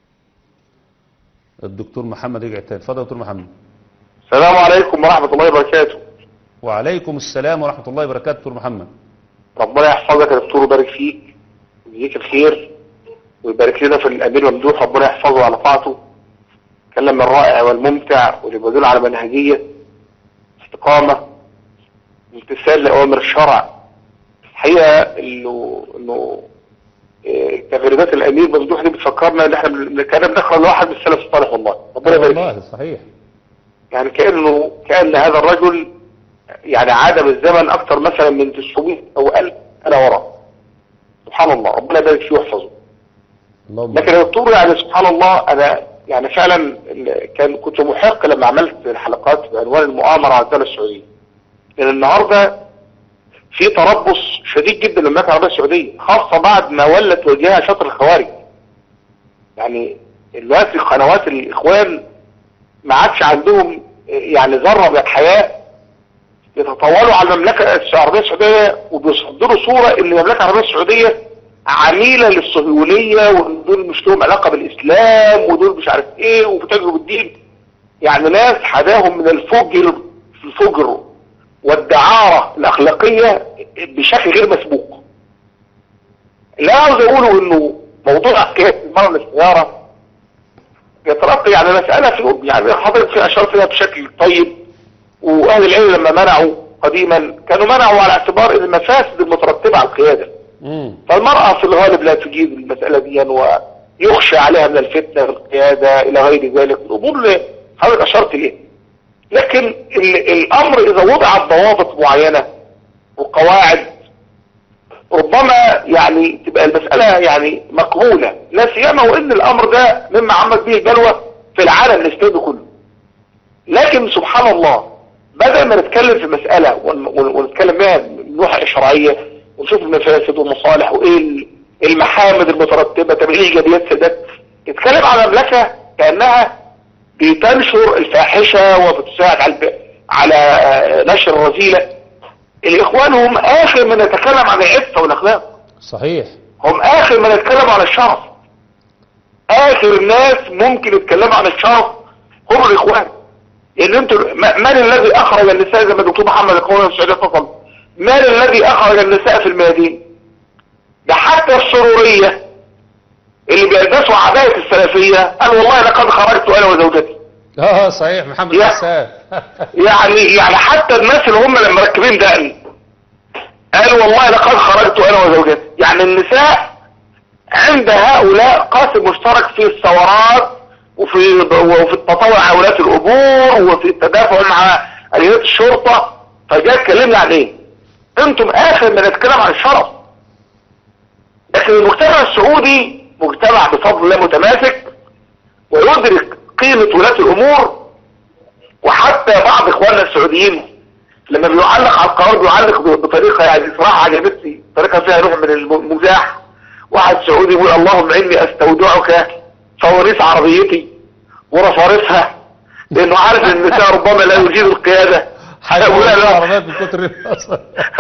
الدكتور محمد رجع تاني اتفضل يا دكتور محمد السلام عليكم ورحمة الله وبركاته وعليكم السلام ورحمة الله وبركاته دكتور محمد ربنا يحفظك يا دكتور ويبارك فيك ويجزيك الخير ويبارك لنا في الأمير ممدوح ربنا يحفظه على طاعته كلام الرائع والممتع واللي بيدل على منهجية استقامة امتثال لأوامر الشرع الحقيقة انه انه إيه، تغريدات الأمير ممدوح دي بتفكرنا ان احنا بن- كنا بنقرا لواحد من السلف الصالح والله ربنا يبارك فيه والله صحيح يعني كأنه كأن هذا الرجل يعني عاد بالزمن أكثر مثلا من 900 أو 1000 سنة وراء سبحان الله ربنا يبارك فيه ويحفظه اللهم لكن يا دكتور يعني سبحان الله أنا يعني فعلا ال- كان كنت محق لما عملت الحلقات بعنوان المؤامرة على الدولة السعودية لأن النهاردة في تربص شديد جدا للمملكة العربية السعودية خاصة بعد ما ولت وجهها شطر الخوارج يعني دلوقتي قنوات الإخوان ما عادش عندهم يعني ذرة من الحياء يتطاولوا على المملكة العربية السعودية وبيصدروا صورة ان المملكة العربية السعودية عميلة للصهيونية وان دول مش لهم علاقة بالاسلام ودول مش عارف ايه وبتجروا بالدين يعني ناس حداهم من الفجر الفجر والدعارة الاخلاقية بشكل غير مسبوق لا عاوز اقوله انه موضوع حكاية المرة للسيارة يترقي يعني مسألة في يعني حضرتك في أشار فيها بشكل طيب وأهل العلم لما منعوا قديما كانوا منعوا على اعتبار ان المفاسد المترتبة على القيادة مم. فالمرأة في الغالب لا تجيد المسألة دي ويخشى عليها من الفتنة في القيادة إلى غير ذلك الأمور اللي حضرتك أشرت إليها لكن ال- الأمر إذا وضعت ضوابط معينة وقواعد ربما يعني تبقى المسألة يعني مقبولة لا سيما وإن الأمر ده مما عمت به البلوى في العالم الإسلامي كله لكن سبحان الله بدل ما نتكلم في مسألة ون- ون- ونتكلم بها من ناحية شرعية ونشوف المفاسد والمصالح وإيه ال- المحامد المترتبة طب إيه إيجابيات سادات نتكلم على مملكة كأنها بتنشر الفاحشة وبتساعد على الب- على آه، نشر الرذيلة الإخوان هم آخر من يتكلم عن العفة والأخلاق صحيح هم آخر من يتكلم عن الشرف آخر الناس ممكن يتكلموا عن الشرف هم الإخوان لأن انتوا م- من الذي أخرج النساء زي ما الدكتور محمد القومي في السعودية اتصل من الذي أخرج النساء في الميادين ده حتى السرورية اللي بيلبسوا عباية السلفية قال والله لقد خرجت أنا وزوجتي اه صحيح محمد يا- حسان يعني يعني حتى الناس اللي هم اللي مركبين دقن قالوا والله لقد خرجت انا وزوجتي يعني النساء عند هؤلاء قاسم مشترك في الثورات وفي وفي التطوع على ولاة الامور وفي التدافع مع اليات الشرطة فجاء اتكلمنا عن ايه انتم اخر من نتكلم عن الشرف لكن المجتمع السعودي مجتمع بفضل الله متماسك ويدرك قيمة ولاة الامور وحتى بعض اخواننا السعوديين لما بيعلق على القرار بيعلق ب- بطريقة يعني صراحة عجبتني طريقة فيها نوع من المزاح واحد سعودي يقول اللهم اني استودعك فواريث عربيتي ورفارسها لانه عارف ان النساء ربما لا يجيد القيادة هؤلاء لا. العربيات من كتر النصر.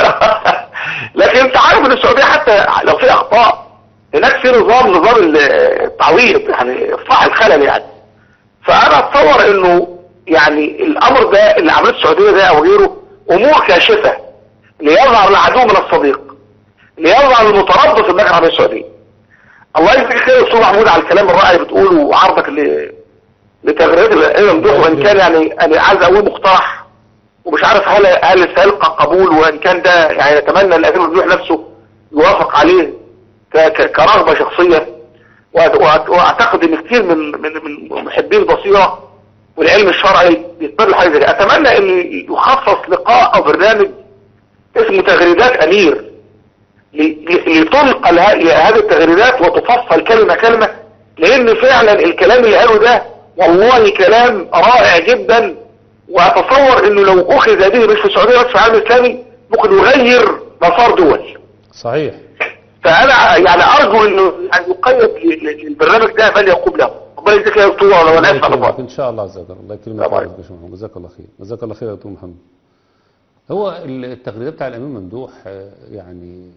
لكن انت عارف ان السعودية حتى لو في اخطاء هناك في نظام نظام التعويض يعني اصلاح الخلل يعني فانا اتصور انه يعني الامر ده اللي عملته السعودية ده او غيره امور كاشفة ليظهر العدو من الصديق ليظهر المتربص المملكة العربية السعودية الله يجزيك خير يا استاذ محمود على الكلام الرائع اللي بتقوله وعرضك ل- لتغريدات العلم ممدوح وان كان يعني انا عايز اقول مقترح ومش عارف هل هل سيلقى قبول وان كان ده يعني نتمنى ان الامير ممدوح نفسه يوافق عليه فك- كرغبة شخصية وأت- وأت- واعتقد ان كتير من من من محبي البصيرة والعلم الشرعي بيضطر لحاجة زي كده. اتمنى ان يخصص لقاء او برنامج اسمه تغريدات امير ل- ل- لتنقل ه- هذه التغريدات وتفصل كلمة كلمة لان فعلا الكلام اللي قاله ده والله كلام رائع جدا واتصور انه لو اخذ هذه مش في السعودية بس في العالم الاسلامي ممكن يغير مسار دول صحيح فانا يعني ارجو انه يعني يقيد ل- ل- للبرنامج ده بل يقوم له ربنا يجزيك يا دكتور ولو انا اسف على يكرمك بعض ان شاء الله عز وجل الله يكرمك السلام ويبارك فيك يا محمد. جزاك الله خير جزاك الله خير يا دكتور محمد هو التغريدات بتاع الامام ممدوح آه، يعني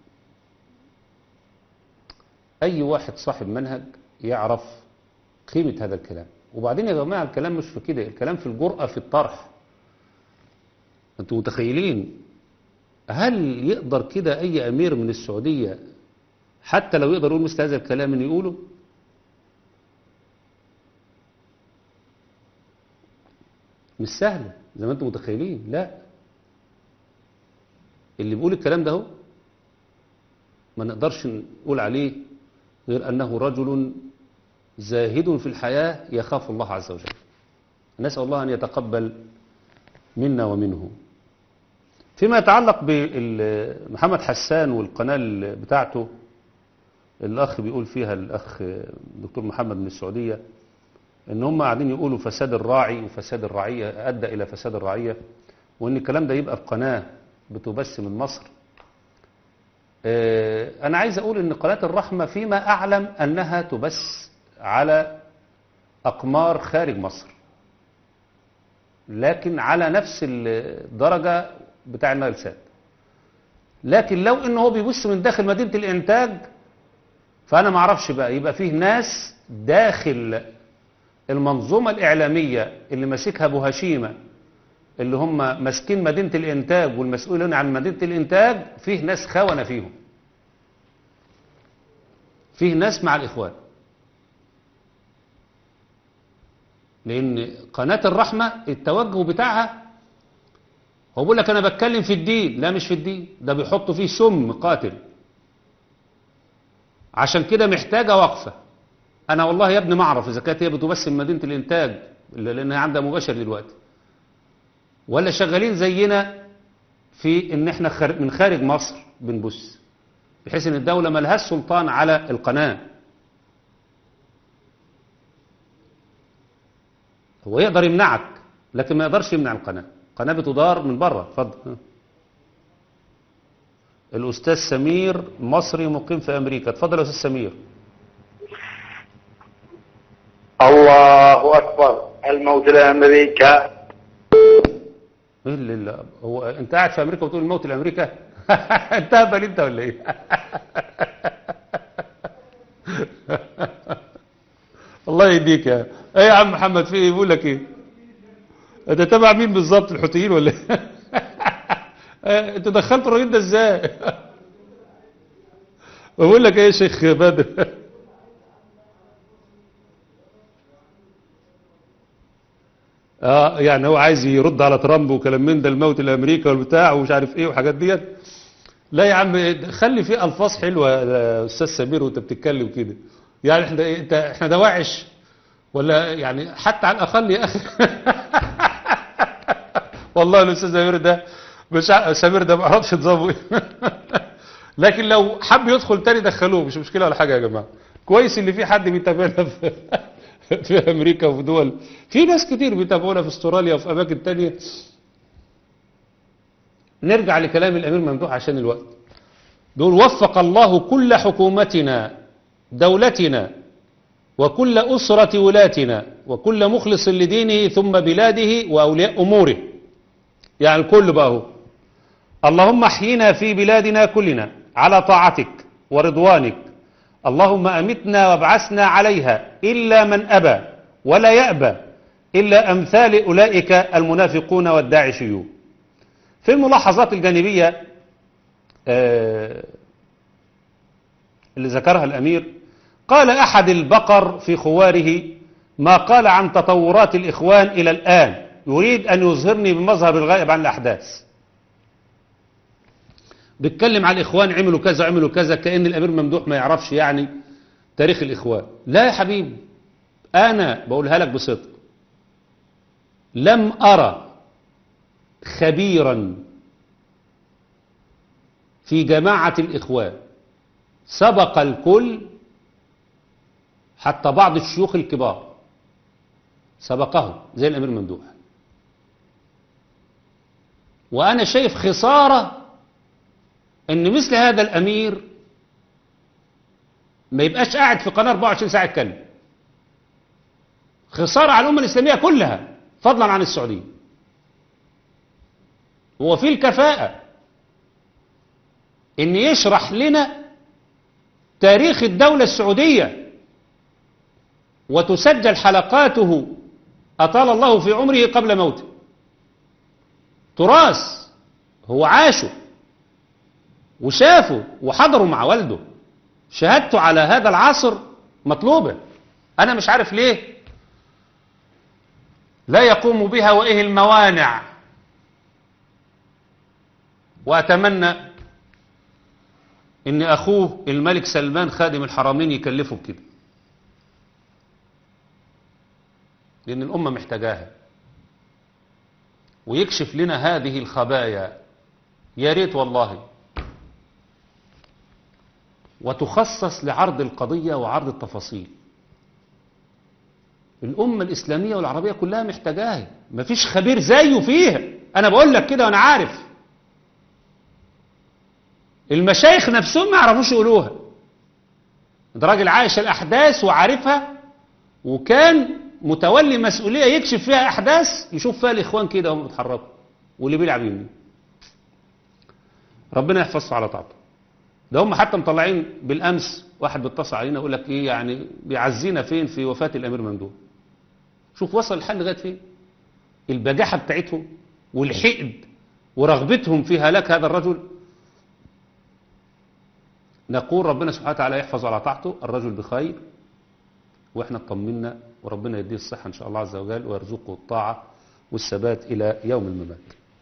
اي واحد صاحب منهج يعرف قيمة هذا الكلام وبعدين يا جماعة الكلام مش في كده الكلام في الجرأة في الطرح انتوا متخيلين هل يقدر كده اي امير من السعودية حتى لو يقدر يقول مثل هذا الكلام ان يقوله مش سهلة زي ما انتم متخيلين لا اللي بيقول الكلام ده هو ما نقدرش نقول عليه غير أنه رجل زاهد في الحياة يخاف الله عز وجل نسأل الله أن يتقبل منا ومنه فيما يتعلق بمحمد حسان والقناة بتاعته الأخ بيقول فيها الأخ دكتور محمد من السعودية ان هم قاعدين يقولوا فساد الراعي وفساد الرعية أدى إلى فساد الرعية وإن الكلام ده يبقى في قناة بتبث من مصر آه، أنا عايز أقول إن قناة الرحمة فيما أعلم أنها تبث على أقمار خارج مصر لكن على نفس الدرجة بتاع النايل سات لكن لو إنه هو بيبث من داخل مدينة الإنتاج فأنا ما أعرفش بقى يبقى فيه ناس داخل المنظومة الإعلامية اللي ماسكها أبو هشيمة اللي هم ماسكين مدينة الإنتاج والمسؤولين عن مدينة الإنتاج فيه ناس خونة فيهم فيه ناس مع الإخوان لأن قناة الرحمة التوجه بتاعها هو بيقول لك أنا بتكلم في الدين لا مش في الدين ده بيحطوا فيه سم قاتل عشان كده محتاجة وقفة انا والله يا ابني ما اعرف اذا كانت هي بتبث من مدينه الانتاج لانها عندها مباشر دلوقتي ولا شغالين زينا في ان احنا خار- من خارج مصر بنبث بحيث ان الدوله ملهاش سلطان على القناه هو يقدر يمنعك لكن ما يقدرش يمنع القناه القناه بتدار من بره اتفضل الاستاذ سمير مصري مقيم في امريكا اتفضل يا استاذ سمير الله اكبر الموت لامريكا ايه اللي اللي هو انت قاعد في امريكا وتقول الموت لامريكا انت هبل انت ولا ايه الله يهديك يا ايه يا عم محمد في ايه بيقول لك ايه انت تبع مين بالظبط الحوثيين ولا ايه آه، انت دخلت الراجل ده ازاي بقول لك ايه يا شيخ بدر اه يعني هو عايز يرد على ترامب وكلام من ده الموت لامريكا والبتاع ومش عارف ايه وحاجات ديت لا يا عم خلي في الفاظ حلوه يا استاذ سمير وانت بتتكلم كده يعني احنا إيه، انت احنا دواعش ولا يعني حتى على الاقل يا اخي والله الاستاذ سمير ده مش ع- سمير ده ما اعرفش نظامه ايه لكن لو حب يدخل تاني دخلوه مش مشكله ولا حاجه يا جماعه كويس ان في حد بيتابعنا في في امريكا وفي دول في ناس كتير بيتابعونا في استراليا وفي اماكن تانية نرجع لكلام الامير ممدوح عشان الوقت دول وفق الله كل حكومتنا دولتنا وكل أسرة ولاتنا وكل مخلص لدينه ثم بلاده وأولياء أموره يعني الكل بقى هو اللهم احينا في بلادنا كلنا على طاعتك ورضوانك اللهم أمتنا وابعثنا عليها إلا من أبى ولا يأبى إلا أمثال أولئك المنافقون والداعشيون في الملاحظات الجانبية آه، اللي ذكرها الأمير قال أحد البقر في خواره ما قال عن تطورات الإخوان إلى الآن يريد أن يظهرني بمظهر الغائب عن الأحداث بيتكلم على الإخوان عملوا كذا عملوا كذا كأن الأمير ممدوح ما يعرفش يعني تاريخ الإخوان لا يا حبيبي أنا بقولها لك بصدق لم أرى خبيرا في جماعة الإخوان سبق الكل حتى بعض الشيوخ الكبار سبقهم زي الأمير ممدوح وأنا شايف خسارة ان مثل هذا الامير ما يبقاش قاعد في قناه 24 ساعه يتكلم خساره على الامه الاسلاميه كلها فضلا عن السعوديه هو في الكفاءه ان يشرح لنا تاريخ الدوله السعوديه وتسجل حلقاته اطال الله في عمره قبل موته تراث هو عاشه وشافوا وحضروا مع والده شهادته على هذا العصر مطلوبة أنا مش عارف ليه لا يقوم بها وإيه الموانع وأتمنى إن أخوه الملك سلمان خادم الحرمين يكلفه بكده لأن الأمة محتاجاها ويكشف لنا هذه الخبايا يا ريت والله وتخصص لعرض القضية وعرض التفاصيل الأمة الإسلامية والعربية كلها محتاجاها مفيش خبير زيه فيها أنا بقول لك كده وأنا عارف المشايخ نفسهم ما يعرفوش يقولوها ده راجل عايش الأحداث وعارفها وكان متولي مسؤولية يكشف فيها أحداث يشوف فيها الإخوان كده وهم بيتحركوا واللي بيلعب يمين ربنا يحفظه على طاعته ده هم حتى مطلعين بالامس واحد بيتصل علينا يقول لك ايه يعني بيعزينا فين في وفاه الامير ممدوح شوف وصل الحل لغايه فين البجاحه بتاعتهم والحقد ورغبتهم في هلاك هذا الرجل نقول ربنا سبحانه وتعالى يحفظ على طاعته الرجل بخير واحنا اطمنا وربنا يديه الصحه ان شاء الله عز وجل ويرزقه الطاعه والثبات الى يوم الممات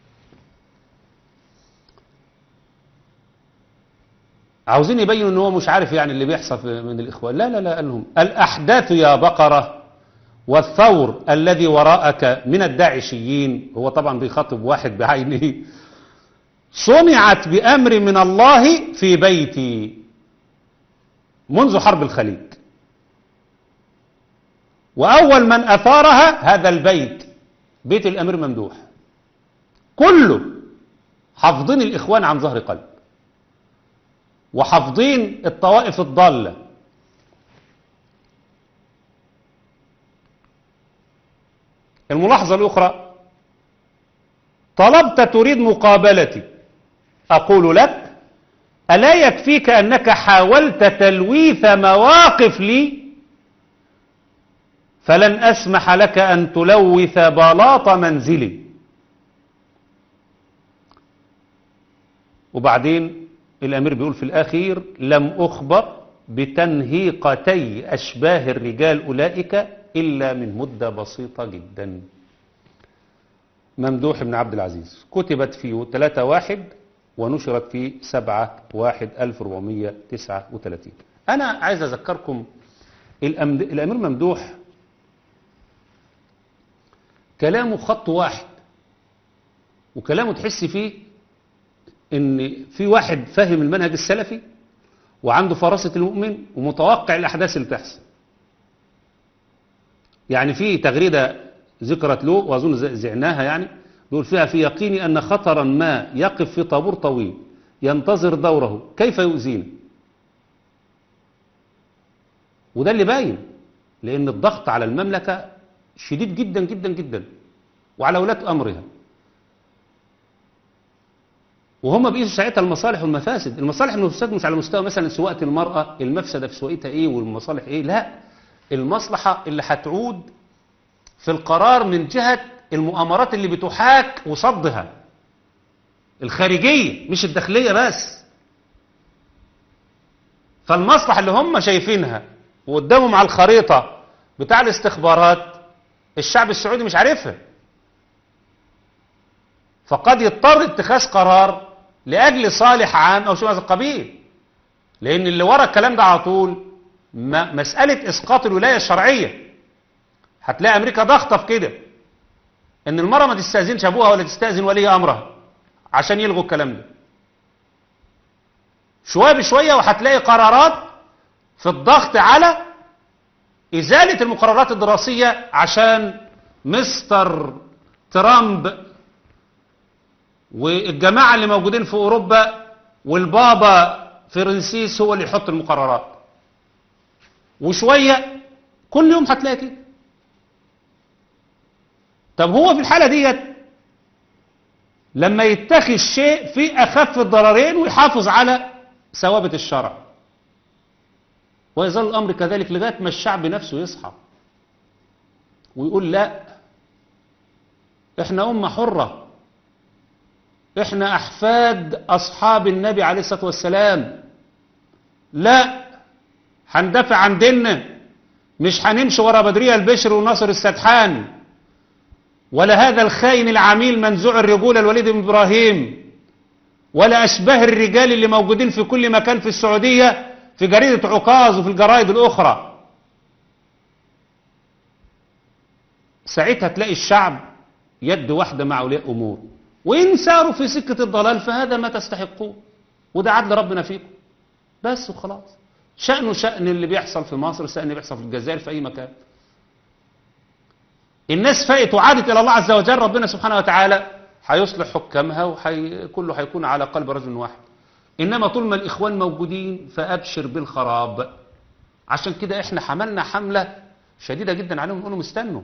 عاوزين يبينوا ان هو مش عارف يعني اللي بيحصل في- من الاخوان لا لا لا قال لهم الاحداث يا بقره والثور الذي وراءك من الداعشيين هو طبعا بيخاطب واحد بعينه صنعت بامر من الله في بيتي منذ حرب الخليج واول من اثارها هذا البيت بيت الامير ممدوح كله حافظين الاخوان عن ظهر قلب وحافظين الطوائف الضالة الملاحظة الأخرى طلبت تريد مقابلتي أقول لك ألا يكفيك أنك حاولت تلويث مواقف لي فلن أسمح لك أن تلوث بلاط منزلي وبعدين الأمير بيقول في الأخير لم أخبر بتنهيقتي أشباه الرجال أولئك إلا من مدة بسيطة جدا ممدوح بن عبد العزيز كتبت في 3 واحد ونشرت في 7 واحد 1439 أنا عايز أذكركم الأمد... الأمير ممدوح كلامه خط واحد وكلامه تحس فيه ان في واحد فاهم المنهج السلفي وعنده فراسة المؤمن ومتوقع الأحداث اللي تحصل يعني في تغريدة ذكرت له وأظن زعناها يعني بيقول فيها في يقيني أن خطرا ما يقف في طابور طويل ينتظر دوره كيف يؤذينا وده اللي باين لأن الضغط على المملكة شديد جدا جدا جدا وعلى ولاة أمرها وهم بيقيسوا ساعتها المصالح والمفاسد المصالح والمفاسد مش على مستوى مثلا سواقة المرأة المفسدة في سواقتها ايه والمصالح ايه لا المصلحة اللي هتعود في القرار من جهة المؤامرات اللي بتحاك وصدها الخارجية مش الداخلية بس فالمصلحة اللي هم شايفينها وقدامهم على الخريطة بتاع الاستخبارات الشعب السعودي مش عارفها فقد يضطر اتخاذ قرار لأجل صالح عام أو شيء من هذا القبيل لأن اللي ورا الكلام ده على طول ما- مسألة إسقاط الولاية الشرعية هتلاقي أمريكا ضغطة في كده إن المرأة ما تستأذنش أبوها ولا تستأذن ولي أمرها عشان يلغوا الكلام ده شوية بشوية وهتلاقي قرارات في الضغط على إزالة المقررات الدراسية عشان مستر ترامب والجماعة اللي موجودين في أوروبا والبابا فرنسيس هو اللي يحط المقررات وشوية كل يوم هتلاقي كده طب هو في الحالة ديت لما يتخذ شيء في أخف الضررين ويحافظ على ثوابت الشرع ويظل الأمر كذلك لغاية ما الشعب نفسه يصحى ويقول لا احنا أمة حرة احنا أحفاد أصحاب النبي عليه الصلاة والسلام لا هندافع عن ديننا مش هنمشي ورا بدرية البشر وناصر السدحان ولا هذا الخاين العميل منزوع الرجولة الوليد بن إبراهيم ولا أشباه الرجال اللي موجودين في كل مكان في السعودية في جريدة عكاظ وفي الجرائد الأخرى ساعتها تلاقي الشعب يد واحدة مع أولياء أمور وإن ساروا في سكة الضلال فهذا ما تستحقوه وده عدل ربنا فيكم بس وخلاص شأنه شأن اللي بيحصل في مصر شأن اللي بيحصل في الجزائر في أي مكان الناس فاقت وعادت إلى الله عز وجل ربنا سبحانه وتعالى هيصلح حكامها وحي... كله هيكون على قلب رجل واحد إنما طول ما الإخوان موجودين فأبشر بالخراب عشان كده إحنا حملنا حملة شديدة جدا عليهم نقول لهم استنوا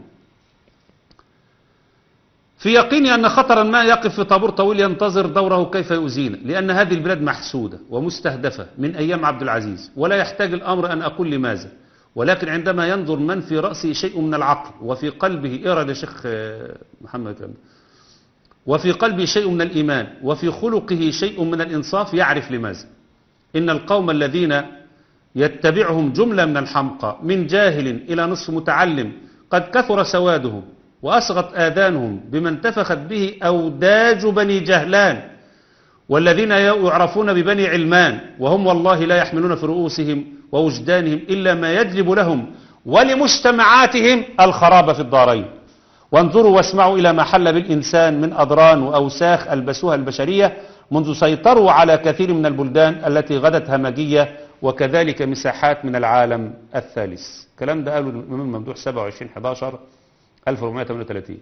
في يقيني أن خطرا ما يقف في طابور طويل ينتظر دوره كيف يؤذينا لأن هذه البلاد محسودة ومستهدفة من أيام عبد العزيز ولا يحتاج الأمر أن أقول لماذا ولكن عندما ينظر من في رأسه شيء من العقل وفي قلبه إرى لشيخ محمد كامل وفي قلبه شيء من الإيمان وفي خلقه شيء من الإنصاف يعرف لماذا إن القوم الذين يتبعهم جملة من الحمقى من جاهل إلى نصف متعلم قد كثر سوادهم وأصغت آذانهم بما انتفخت به أوداج بني جهلان والذين يعرفون ببني علمان وهم والله لا يحملون في رؤوسهم ووجدانهم إلا ما يجلب لهم ولمجتمعاتهم الخراب في الدارين وانظروا واسمعوا إلى ما حل بالإنسان من أضران وأوساخ ألبسوها البشرية منذ سيطروا على كثير من البلدان التي غدت همجية وكذلك مساحات من العالم الثالث الكلام ده قاله الإمام الممدوح 27 11 1438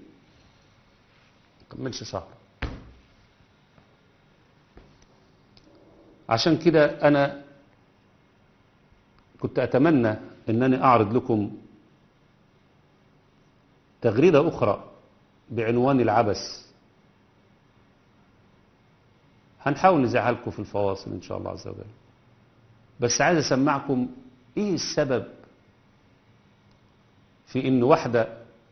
كملش شهر عشان كده أنا كنت أتمنى أنني أعرض لكم تغريدة أخرى بعنوان العبث هنحاول نزعها لكم في الفواصل إن شاء الله عز وجل بس عايز أسمعكم إيه السبب في إن واحدة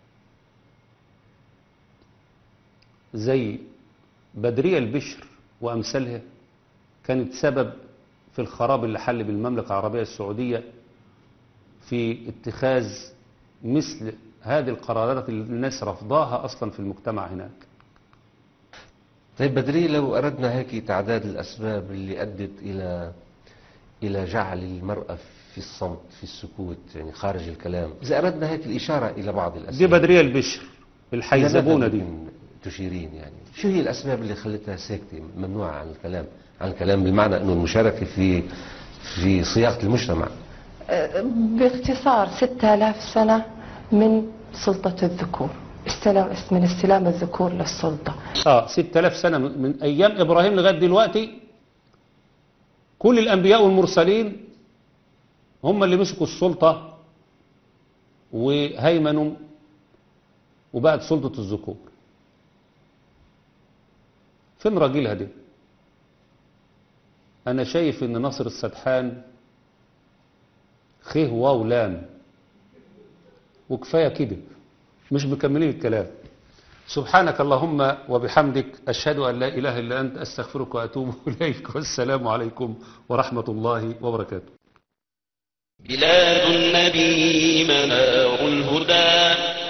زي بدرية البشر وأمثالها كانت سبب في الخراب اللي حل بالمملكة العربية السعودية في اتخاذ مثل هذه القرارات اللي الناس رفضاها أصلا في المجتمع هناك طيب بدري لو أردنا هيك تعداد الأسباب اللي أدت إلى إلى جعل المرأة في الصمت في السكوت يعني خارج الكلام إذا أردنا هيك الإشارة إلى بعض دي الأسباب بدرية البشر الحيزبونة دي ممكن تشيرين يعني شو هي الأسباب اللي خلتها ساكتة ممنوعة عن الكلام عن الكلام بالمعنى أنه المشاركة في في صياغة المجتمع باختصار 6000 سنة من سلطة الذكور استلم من استلام الذكور للسلطة اه 6000 سنة من من أيام إبراهيم لغاية دلوقتي كل الأنبياء والمرسلين هم اللي مسكوا السلطة وهيمنوا وبقت سلطة الذكور فين راجلها دي أنا شايف إن ناصر السدحان خيه واو لام وكفاية كده مش مكملين الكلام سبحانك اللهم وبحمدك أشهد أن لا إله إلا أنت أستغفرك وأتوب إليك والسلام عليكم ورحمة الله وبركاته بلاد النبي منار الهدى